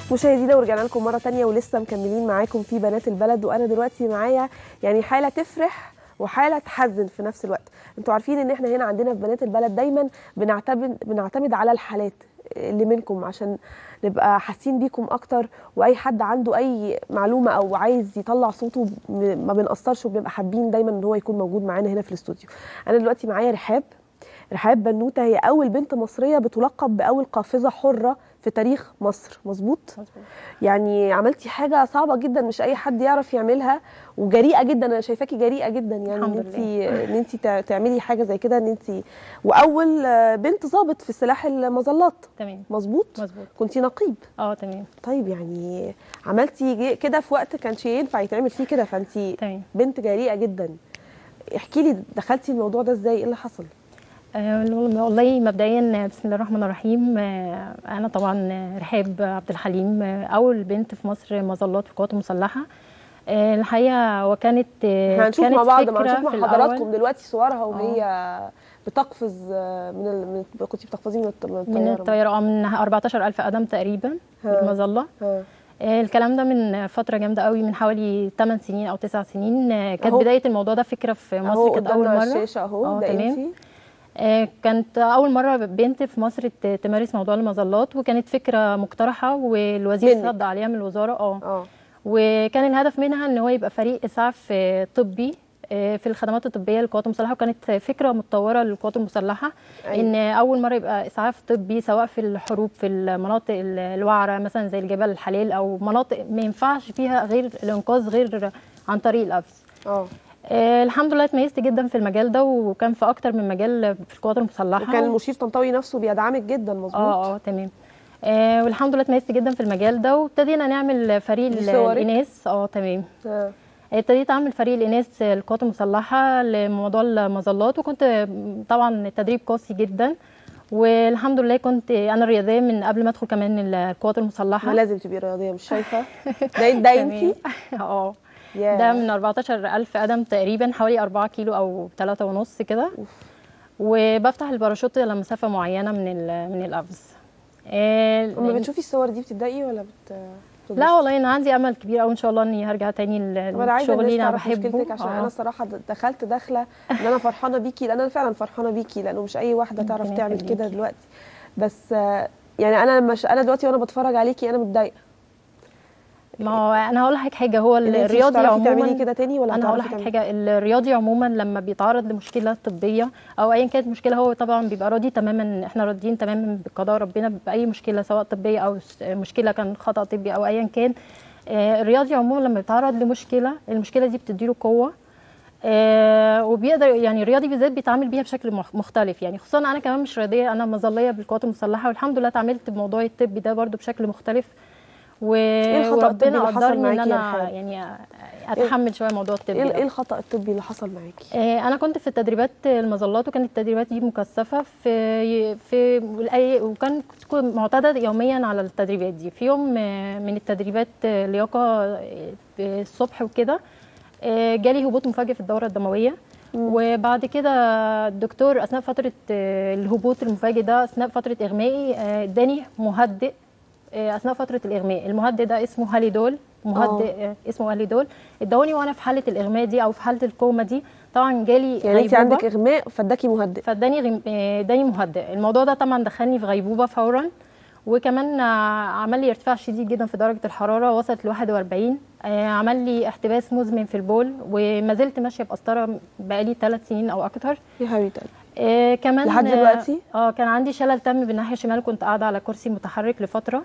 مشاهدينا ورجعنا لكم مره تانية ولسه مكملين معاكم في بنات البلد وانا دلوقتي معايا يعني حاله تفرح وحاله تحزن في نفس الوقت انتوا عارفين ان احنا هنا عندنا في بنات البلد دايما بنعتمد بنعتمد على الحالات اللي منكم عشان نبقى حاسين بيكم اكتر واي حد عنده اي معلومه او عايز يطلع صوته م- ما بنقصرش وبنبقى حابين دايما ان هو يكون موجود معانا هنا في الاستوديو انا دلوقتي معايا رحاب رحاب بنوته هي اول بنت مصريه بتلقب باول قافزه حره في تاريخ مصر مظبوط يعني عملتي حاجه صعبه جدا مش اي حد يعرف يعملها وجريئه جدا انا شايفاكي جريئه جدا يعني الحمد ان انت ان انت تع- تعملي حاجه زي كده ان انت واول آه، بنت ضابط في سلاح المظلات تمام مظبوط مظبوط كنتي نقيب اه تمام طيب يعني عملتي جي- كده في وقت كانش ينفع يتعمل فيه كده فانت تمام بنت جريئه جدا احكي لي دخلتي الموضوع ده ازاي ايه اللي حصل آه، والله مبدئيا بسم الله الرحمن الرحيم آه، انا طبعا رحاب عبد الحليم آه، اول بنت في مصر مظلات في القوات المسلحه آه، الحقيقه وكانت آه، احنا هنشوف كانت مع بعض ما فكرة هنشوف في مع الأول حضراتكم دلوقتي صورها وهي بتقفز آه، من ال... من كنتي بتقفزي من الط- من الطياره من الطياره اه من 14000 قدم تقريبا ها. المظله ها. آه، الكلام ده من فتره جامده قوي من حوالي 8 سنين او 9 سنين آه، كانت أهو. بدايه الموضوع ده فكره في اهو مصر كانت اول قدامنا مره على الشاشه اهو اه ده تمام انتي آه، كانت أول مرة بنت في مصر ت- تمارس موضوع المظلات وكانت فكرة مقترحة والوزير منك. رد عليها من الوزارة اه اه وكان الهدف منها ان هو يبقى فريق اسعاف آه، طبي آه، في الخدمات الطبيه للقوات المسلحه وكانت فكره متطوره للقوات المسلحه أيوة. ان اول مره يبقى اسعاف طبي سواء في الحروب في المناطق ال- الوعره مثلا زي الجبال الحلال او مناطق ما ينفعش فيها غير الانقاذ غير عن طريق القفز اه آه، الحمد لله اتميزت جدا في المجال ده وكان في اكتر من مجال في القوات المسلحه وكان المشير طنطاوي نفسه بيدعمك جدا مظبوط اه اه تمام آه والحمد لله اتميزت جدا في المجال ده وابتدينا نعمل فريق دي ال- صورك؟ الاناث اه تمام آه. ابتديت اعمل فريق الاناث القوات المسلحه لموضوع المظلات وكنت طبعا التدريب قاسي جدا والحمد لله كنت انا رياضيه من قبل ما ادخل كمان القوات ما المسلحه لازم تبقي رياضيه مش شايفه ده ده انتي تمام. اه ياه. ده من 14000 قدم تقريبا حوالي 4 كيلو او 3 ونص كده وبفتح الباراشوت لمسافه معينه من ال- من القفز آه، لما بتشوفي الصور دي بتتضايقي ولا بت لا والله انا عندي امل كبير قوي ان شاء الله اني هرجع تاني طب انا عايزه لشغلي الناس اللي انا تعرف مشكلتك بحبه عشان آه. انا الصراحه د- دخلت داخله ان انا فرحانه بيكي لان انا فعلا فرحانه بيكي لانه مش اي واحده تعرف ربنا تعمل يخليكي. كده دلوقتي بس آه، يعني انا لما ش... انا دلوقتي وانا بتفرج عليكي انا متضايقه ما هو انا هقول لك حاجه هو إن أنتي مش الرياضي هتعرفي تعملي عموما كده تاني ولا انا هقول هتعرفي لك تعملي؟ حاجه الرياضي عموما لما بيتعرض لمشكله طبيه او ايا كانت مشكله هو طبعا بيبقى راضي تماما احنا راضيين تماما بقضاء ربنا باي مشكله سواء طبيه او س- مشكله كان خطا طبي او ايا كان آه، الرياضي عموما لما بيتعرض لمشكله المشكله دي بتديله قوه آه وبيقدر يعني الرياضي بالذات بيتعامل بيها بشكل مخ- مختلف يعني خصوصا انا كمان مش رياضيه انا مظليه بالقوات المسلحه والحمد لله اتعاملت بموضوع الطب ده برضو بشكل مختلف و... الخطأ الطبي وربنا اللي حصل قدرني ان معاكي يا انا رحاب؟ يعني اتحمل شويه موضوع الطب ايه ده. ايه الخطا الطبي اللي حصل معاكي آه، انا كنت في التدريبات المظلات وكانت التدريبات دي مكثفه في في والأي- وكان كنت معتاده يوميا على التدريبات دي في يوم آه، من التدريبات آه، لياقه آه، في الصبح وكده آه، جالي هبوط مفاجئ في الدوره الدمويه وبعد كده الدكتور اثناء فتره آه، الهبوط المفاجئ ده اثناء فتره اغمائي آه، اداني مهدئ آه، اثناء فتره الاغماء المهدئ ده اسمه هاليدول مهدئ آه، اسمه هاليدول ادوني وانا في حاله الاغماء دي او في حاله الكوما دي طبعا جالي يعني انت غيبوبة. عندك اغماء فاداكي مهدئ فاداني غم- آه، اداني مهدئ الموضوع ده طبعا دخلني في غيبوبه فورا وكمان آه، عمل لي ارتفاع شديد جدا في درجه الحراره وصلت ل 41 آه، عمل لي احتباس مزمن في البول وما زلت ماشيه بقسطره بقالي ثلاث سنين او اكتر يا حبيبتي آه كمان لحد دلوقتي؟ اه كان عندي شلل تام بالناحيه الشمال كنت قاعده على كرسي متحرك لفتره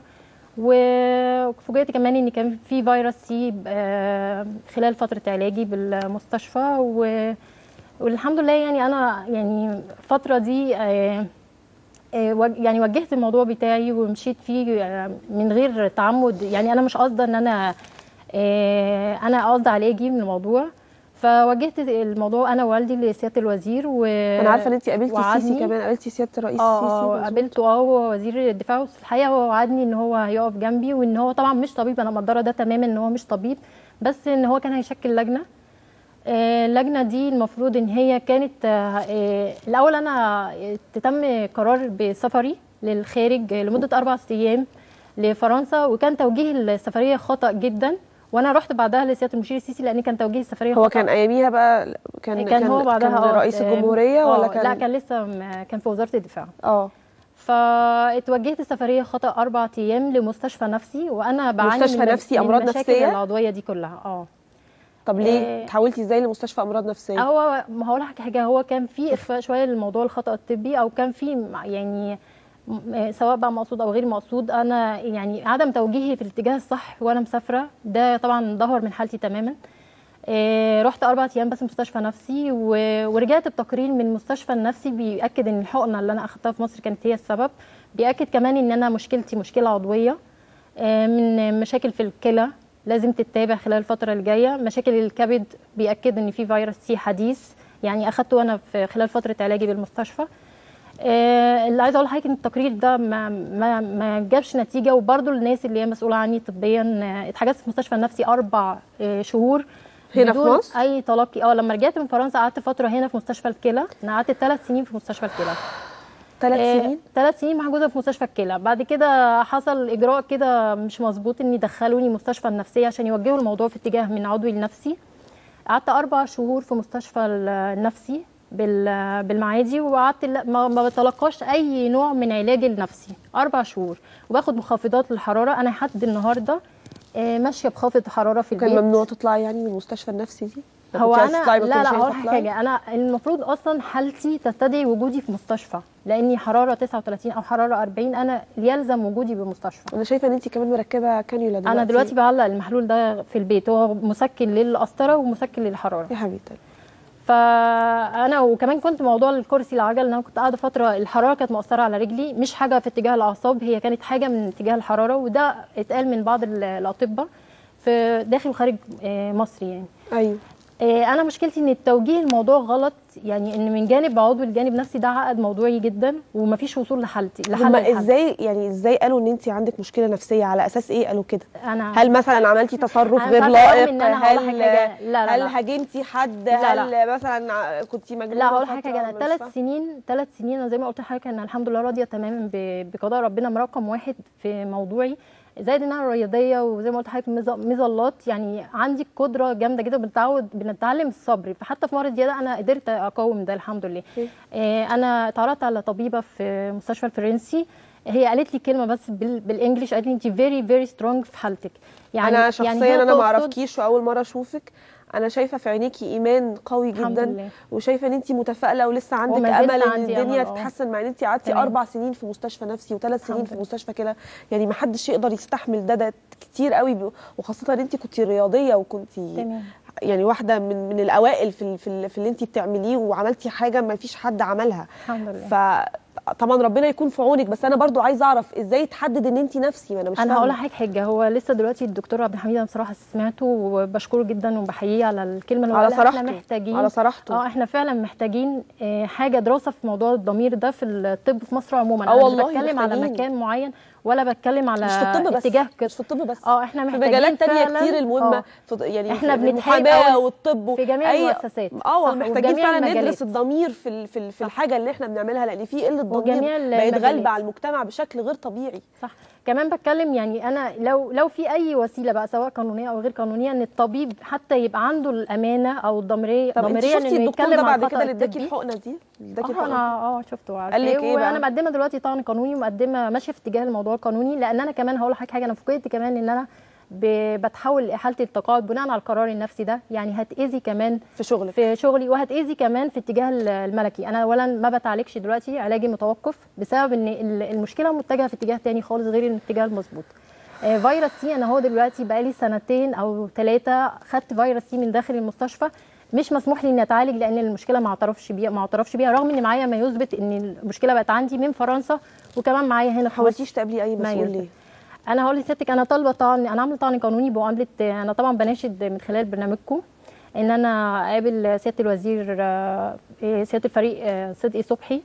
وفوجئت كمان ان كان في فيروس سي آه خلال فتره علاجي بالمستشفى و والحمد لله يعني انا يعني الفتره دي آه آه، وج- يعني وجهت الموضوع بتاعي ومشيت فيه آه، من غير تعمد يعني انا مش قصده ان انا آه، انا قصد علاجي من الموضوع فوجهت الموضوع انا ووالدي لسياده الوزير و انا عارفه ان انت قابلتي السيسي وعدني- كمان قابلتي سياده الرئيس اه السيسي اه مظبوط. قابلته اه هو وزير الدفاع وفي الحقيقه هو وعدني ان هو هيقف جنبي وان هو طبعا مش طبيب انا مقدره ده تماما ان هو مش طبيب بس ان هو كان هيشكل لجنه آه، اللجنه دي المفروض ان هي كانت آه، آه، الاول انا آه، تتم قرار بسفري للخارج لمده اربع ايام لفرنسا وكان توجيه السفريه خطا جدا وانا رحت بعدها لسياده المشير السيسي لان كان توجيه السفريه هو خطأ. كان اياميها بقى كان كان, هو بعدها كان آه، رئيس آه، الجمهوريه ولا آه، كان لا كان لسه م- كان في وزاره الدفاع اه فاتوجهت السفريه خطا اربع ايام لمستشفى نفسي وانا بعاني مستشفى من نفسي، من أمراض المشاكل نفسية؟ العضويه دي كلها اه طب ليه آه، تحولتي ازاي لمستشفى امراض نفسيه هو ما هقول لك حاجه هو كان في اخفاء شويه للموضوع الخطا الطبي او كان في م- يعني م- سواء بقى مقصود او غير مقصود انا يعني عدم توجيهي في الاتجاه الصح وانا مسافره ده طبعا ظهر من حالتي تماما آه، رحت اربع ايام بس مستشفى نفسي و- ورجعت بتقرير من المستشفى النفسي بياكد ان الحقنه اللي انا اخدتها في مصر كانت هي السبب بياكد كمان ان انا مشكلتي مشكله عضويه آه، من مشاكل في الكلى لازم تتابع خلال الفترة الجاية مشاكل الكبد بيأكد ان في فيروس سي حديث يعني اخدته وانا في خلال فترة علاجي بالمستشفى آه، اللي عايزه اقول لحضرتك ان التقرير ده ما ما ما جابش نتيجه وبرده الناس اللي هي مسؤوله عني طبيا آه، اتحجزت في المستشفى النفسي اربع آه، شهور هنا في بدون مصر؟ اي تلقي اه لما رجعت من فرنسا قعدت فتره هنا في مستشفى الكلى انا قعدت ثلاث سنين في مستشفى الكلى ثلاث سنين ثلاث سنين محجوزه في مستشفى الكلى بعد كده حصل اجراء كده مش مظبوط ان يدخلوني مستشفى النفسيه عشان يوجهوا الموضوع في اتجاه من عضوي لنفسي قعدت اربع شهور في مستشفى النفسي بال- بالمعادي وقعدت لا- ما ما بتلقاش اي نوع من علاج النفسي اربع شهور وباخد مخفضات للحراره انا لحد النهارده آه، ماشيه بخافض حراره في البيت كان ممنوع تطلعي يعني من المستشفى النفسي دي ما هو كنتي عايزة انا تطلعي ما لا كنتيش لا عايزة هقول تطلعي؟ حاجه انا المفروض اصلا حالتي تستدعي وجودي في مستشفى لاني حراره 39 او حراره 40 انا يلزم وجودي بمستشفى انا شايفه ان انت كمان مركبه كانيولا دلوقتي انا دلوقتي بعلق المحلول ده في البيت هو مسكن للقسطره ومسكن للحراره يا حبيبتي فانا وكمان كنت موضوع الكرسي العجل ان انا كنت قاعده فتره الحراره كانت مؤثره على رجلي مش حاجه في اتجاه الاعصاب هي كانت حاجه من اتجاه الحراره وده اتقال من بعض ال- الاطباء في داخل وخارج آه، مصر يعني ايوه آه، انا مشكلتي ان التوجيه الموضوع غلط يعني ان من جانب عضوي لجانب نفسي ده عقد موضوعي جدا ومفيش وصول لحالتي لحل هما الحل. ازاي يعني ازاي قالوا ان انت عندك مشكله نفسيه على اساس ايه قالوا كده انا هل مثلا عملتي تصرف أنا غير مش عارفة لائق أقول إن أنا هقول هل حاجة. لا، لا، هل لا. هاجمتي حد لا، هل مثلا ع- كنتي مجنونه لا اقول فترة حاجه انا ولا مش ثلاث فاهمة؟ سنين ثلاث سنين انا زي ما قلت لحضرتك انا الحمد لله راضيه تماما ب- بقضاء ربنا مرقم واحد في موضوعي زائد ان انا رياضيه وزي ما قلت لحضرتك مز- مظلات يعني عندي قدره جامده جدا بنتعود بنتعلم الصبر فحتى في مرض زياده انا قدرت اقاوم ده الحمد لله أوكي. آه، انا اتعرضت على طبيبه في مستشفى الفرنسي هي قالت لي كلمه بس بال- بالانجلش قالت لي انت فيري فيري سترونج في حالتك يعني انا شخصيا هي انا ما تقصد- اعرفكيش واول مره اشوفك انا شايفه في عينيكي ايمان قوي الحمد جدا لله. وشايفه ان انت متفائله ولسه عندك وما زلت امل ان عندي الدنيا أمل، آه. تتحسن مع ان انت قعدتي تمام. اربع سنين في مستشفى نفسي وثلاث سنين الحمد في لله. مستشفى كده يعني ما حدش يقدر يستحمل ده ده كتير قوي ب- وخاصه ان انت كنتي رياضيه وكنتي تمام يعني واحده من من الاوائل في ال- في, ال- في اللي انت بتعمليه وعملتي حاجه ما فيش حد عملها الحمد لله فطبعا ربنا يكون في عونك بس انا برضو عايزه اعرف ازاي تحدد ان انت نفسي ما انا مش انا هقول فاهمة. لحضرتك حاجه هو لسه دلوقتي الدكتور عبد الحميد انا بصراحه سمعته وبشكره جدا وبحييه على الكلمه اللي هو على قالها. احنا صراحته محتاجين على صراحته اه احنا فعلا محتاجين آه، حاجه دراسه في موضوع الضمير ده في الطب في مصر عموما آه انا والله مش بتكلم على محتاجين. مكان معين ولا بتكلم على مش في الطب بس اتجاه كده مش في الطب بس اه احنا في محتاجين مجالات تانية فعلاً- كتير المهمة آه. في يعني إحنا في بنتحايل المحاماة أوي والطب و- في جميع أي- المؤسسات. اه صح، محتاجين وجميع فعلا المجالات. ندرس الضمير في ال في, ال في الحاجة اللي احنا بنعملها لأن في قلة وجميع ضمير بقت المجالات. غالبة على المجتمع بشكل غير طبيعي صح كمان بتكلم يعني انا لو لو في اي وسيله بقى سواء قانونيه او غير قانونيه ان الطبيب حتى يبقى عنده الامانه او الضميريه طب انت ضميريا شفتي انه الدكتور يتكلم ده عن بعد الخطا كده اللي اداكي الطبي الحقنة دي اللي اداكي اه الحقنة انا اه شفته وعارفة قال لك ايه وانا بقى؟ مقدمه دلوقتي طعن قانوني ومقدمه ماشيه في اتجاه الموضوع القانوني لان انا كمان هقول لحضرتك حاجه انا فوجئت كمان ان انا ب- بتحول لاحاله التقاعد بناء على القرار النفسي ده يعني هتاذي كمان في شغلك في شغلي وهتاذي كمان في اتجاه ال- الملكي انا اولا ما بتعالجش دلوقتي علاجي متوقف بسبب ان ال- المشكله متجهه في اتجاه تاني خالص غير الاتجاه المظبوط آه، فيروس سي انا هو دلوقتي بقالي سنتين او ثلاثه خدت فيروس سي من داخل المستشفى مش مسموح لي اني اتعالج لان المشكله ما اعترفش بيها ما اعترفش بيها رغم ان معايا ما يثبت ان المشكله بقت عندي من فرنسا وكمان معايا هنا ما في حاولتيش مصر تقابلي اي ما مسؤول يثبت. ليه؟ انا هقول لسيادتك انا طالبه طعن انا عامله طعن قانوني بمقابله انا طبعا بناشد من خلال برنامجكم ان انا اقابل سياده الوزير آه، سياده الفريق آه، صدقي صبحي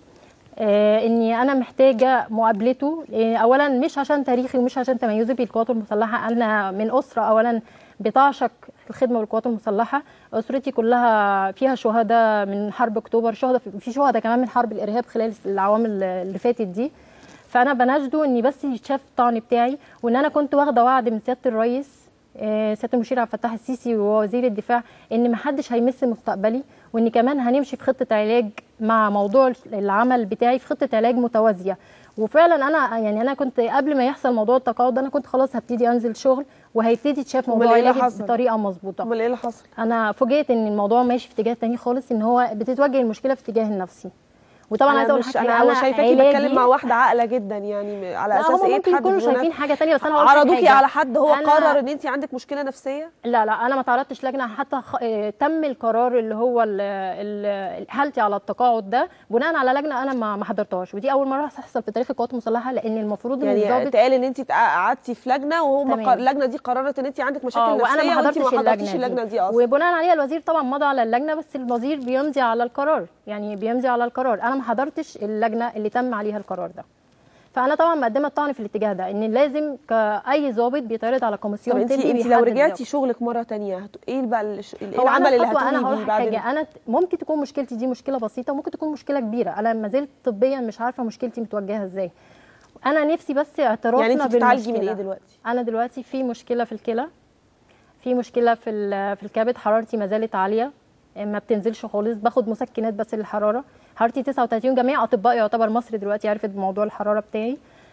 آه، اني انا محتاجه مقابلته آه، اولا مش عشان تاريخي ومش عشان تميزي بالقوات المسلحه انا من اسره اولا بتعشق الخدمه بالقوات المسلحه اسرتي كلها فيها شهداء من حرب اكتوبر شهداء في شهداء كمان من حرب الارهاب خلال العوام اللي فاتت دي فانا بناشده اني بس يتشاف الطعن بتاعي وان انا كنت واخده وعد من سياده الرئيس آه، سياده المشير عبد الفتاح السيسي ووزير الدفاع ان ما حدش هيمس مستقبلي وان كمان هنمشي في خطه علاج مع موضوع العمل بتاعي في خطه علاج متوازيه وفعلا انا يعني انا كنت قبل ما يحصل موضوع التقاعد انا كنت خلاص هبتدي انزل شغل وهيبتدي يتشاف أمال موضوع إيه اللي علاجي حصل؟ بطريقه مظبوطه امال ايه اللي حصل انا فوجئت ان الموضوع ماشي في اتجاه تاني خالص ان هو بتتوجه المشكله في اتجاه النفسي وطبعا عايزه انا اقول مش حاجه انا هو شايفاكي بتكلم علاجي- مع واحده عاقله جدا يعني على لا، اساس هم ايه ممكن تحدد يكونوا إن أنا- شايفين حاجه تانية بس انا هقول لك عرضوكي حاجة. على حد هو أنا- قرر ان انت عندك مشكله نفسيه لا لا انا ما تعرضتش لجنه حتى خ... آه، تم القرار اللي هو ال... ال... حالتي على التقاعد ده بناء على لجنه انا ما ما حضرتهاش ودي اول مره تحصل في تاريخ القوات المسلحه لان المفروض ان يعني الضابط اتقال ان انت قعدتي في لجنه وهم تمام. قر- اللجنه دي قررت ان انت عندك مشاكل اه نفسيه وانا ما وانت حضرتش ما حضرتيش اللجنه, اللجنه دي اصلا وبناء عليها الوزير طبعا مضى على اللجنه بس الوزير بيمضي على القرار يعني بيمضي على القرار انا ما حضرتش اللجنه اللي تم عليها القرار ده فانا طبعا مقدمه الطعن في الاتجاه ده ان لازم كاي ضابط بيتعرض على طب كوميسيون انت طبي انت لو بيحدد رجعتي شغلك مره تانية هت... ايه بقى الش... ايه هو العمل أنا اللي خطوة هتقومي انا هقول بيه لك بعد حاجه انا ت- ممكن تكون مشكلتي دي مشكله بسيطه وممكن تكون مشكله كبيره انا ما زلت طبيا مش عارفه مشكلتي متوجهه ازاي انا نفسي بس اعترافنا يعني انت بتتعالجي من بالمشكلة. ايه دلوقتي انا دلوقتي في مشكله في الكلى في مشكله في ال- في الكبد حرارتي ما زالت عاليه ما بتنزلش خالص باخد مسكنات بس للحراره حرارتي 39 جميع اطباء يعتبر مصر دلوقتي عرفت بموضوع الحراره بتاعي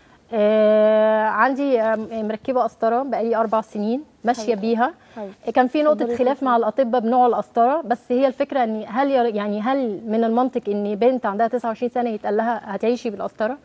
آه عندي آه مركبه قسطره بقالي اربع سنين ماشيه بيها حلو. كان في نقطه اتفضلي خلاف اتفضلي. مع الاطباء بنوع القسطره بس هي الفكره ان هل ي- يعني هل من المنطق ان بنت عندها 29 سنه يتقال لها هتعيشي بالقسطره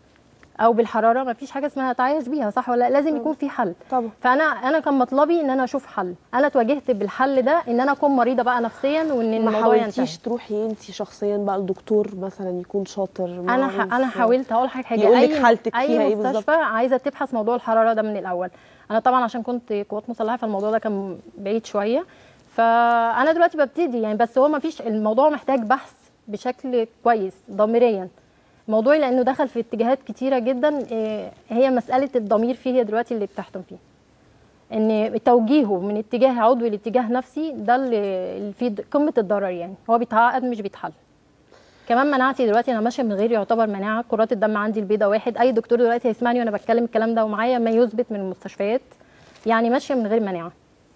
او بالحراره ما فيش حاجه اسمها اتعايش بيها صح ولا لا لازم يكون في حل طبعا فانا انا كان مطلبي ان انا اشوف حل انا اتواجهت بالحل ده ان انا اكون مريضه بقى نفسيا وان ما الموضوع ينتهي حاولتيش تروحي انت شخصيا بقى لدكتور مثلا يكون شاطر انا ح... معروف؟ انا حاولت اقول حاجه حاجه يقول لك اي حالتك اي فيها ايه مستشفى عايزه تبحث موضوع الحراره ده من الاول انا طبعا عشان كنت قوات مسلحه فالموضوع ده كان بعيد شويه فانا دلوقتي ببتدي يعني بس هو ما فيش الموضوع محتاج بحث بشكل كويس ضميريا موضوعي لانه دخل في اتجاهات كتيره جدا إيه، هي مساله الضمير فيه هي دلوقتي اللي بتحتم فيه ان توجيهه من اتجاه عضوي لاتجاه نفسي ده اللي اللي فيه قمه الضرر يعني هو بيتعقد مش بيتحل كمان مناعتي دلوقتي انا ماشيه من غير يعتبر مناعه كرات الدم عندي البيضاء واحد اي دكتور دلوقتي هيسمعني وانا بتكلم الكلام ده ومعايا ما يثبت من المستشفيات يعني ماشيه من غير مناعه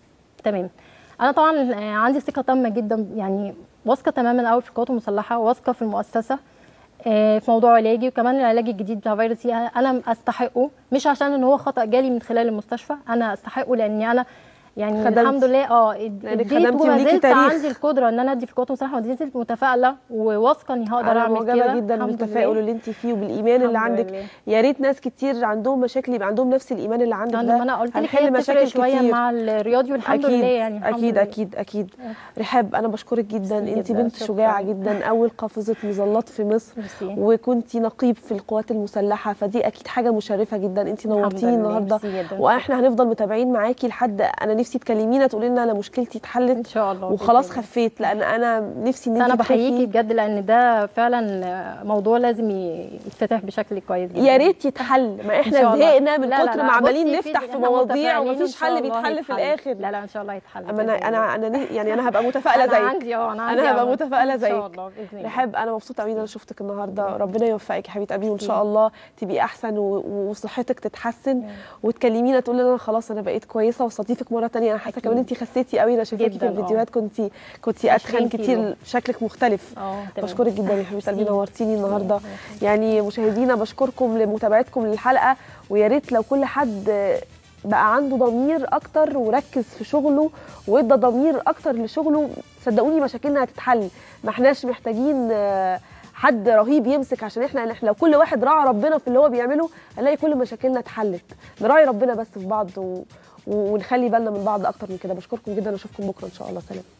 تمام انا طبعا آه، عندي ثقه تامه جدا يعني واثقه تماما قوي في القوات المسلحه واثقه في المؤسسه آه، في موضوع علاجي وكمان العلاج الجديد بتاع فيروس سي انا استحقه مش عشان ان هو خطا جالي من خلال المستشفى انا استحقه لاني انا يعني خدمتي. الحمد لله اه اد- لأنك اديت خدمتي وما وليكي زلت تاريخ. عندي القدره ان انا ادي في القوات المسلحه ودي زلت متفائله وواثقه اني هقدر انا اعمل معجبه كده جدا الحمد بالتفاؤل لله. اللي انت فيه وبالايمان اللي الحمد عندك لله. يا ريت ناس كتير عندهم مشاكل يبقى عندهم نفس الايمان اللي عندك يعني ده ما انا قلت لك هنحل هي بتفرق مشاكل شويه كتير. مع الرياضي والحمد اكيد لله يعني الحمد اكيد لله. اكيد اكيد رحاب انا بشكرك جدا ميرسي انت جداً، بنت شكراً. شجاعه جدا اول قافزه مظلات في مصر ميرسي. وكنتي نقيب في القوات المسلحه فدي اكيد حاجه مشرفه جدا انت نورتيني لله، النهارده ميرسي جداً. واحنا هنفضل متابعين معاكي لحد انا نفسي تكلمينا تقولي لنا انا مشكلتي اتحلت ان شاء الله وخلاص بإذن الله. خفيت لان انا نفسي ان بس انا انت بحييكي تخفي بجد لان ده فعلا موضوع لازم ي- يتفتح بشكل كويس جدا يا ريت يتحل ما إن احنا شاء الله. زهقنا من لا، لا، كتر لا، ما عمالين بصي، نفتح في إحنا مواضيع متفائلين ومفيش إن شاء حل الله بيتحل في هيتحل. الاخر لا لا ان شاء الله هيتحل اما بإذن انا الله. انا انا يعني انا هبقى متفائله انا زيك عندي اه انا عندي انا هبقى أمل. متفائله ان شاء زيك الله باذن الله رحاب انا مبسوطه قوي ان انا شفتك النهارده ربنا يوفقك يا حبيبه قلبي وان شاء الله تبقي احسن و- وصحتك تتحسن وتكلمينا تقولي لنا خلاص انا بقيت كويسه واستضيفك مره تانية انا حاسه كمان انت خسيتي قوي انا شايفاكي في جداً، آه. الفيديوهات كنت كنت اتخن 20 كيلو. كتير شكلك مختلف اه تمام. بشكرك جدا يا حبيبه قلبي ميرسي. نورتيني النهارده يعني مشاهدينا بشكركم لمتابعتكم للحلقه ويا ريت لو كل حد بقى عنده ضمير اكتر وركز في شغله وادى ضمير اكتر لشغله صدقوني مشاكلنا هتتحل ما احناش محتاجين آه، حد رهيب يمسك عشان احنا احنا لو كل واحد راعى ربنا في اللي هو بيعمله هنلاقي كل مشاكلنا اتحلت نراعي ربنا بس في بعض و... ونخلي بالنا من بعض اكتر من كده بشكركم جدا واشوفكم بكره ان شاء الله سلام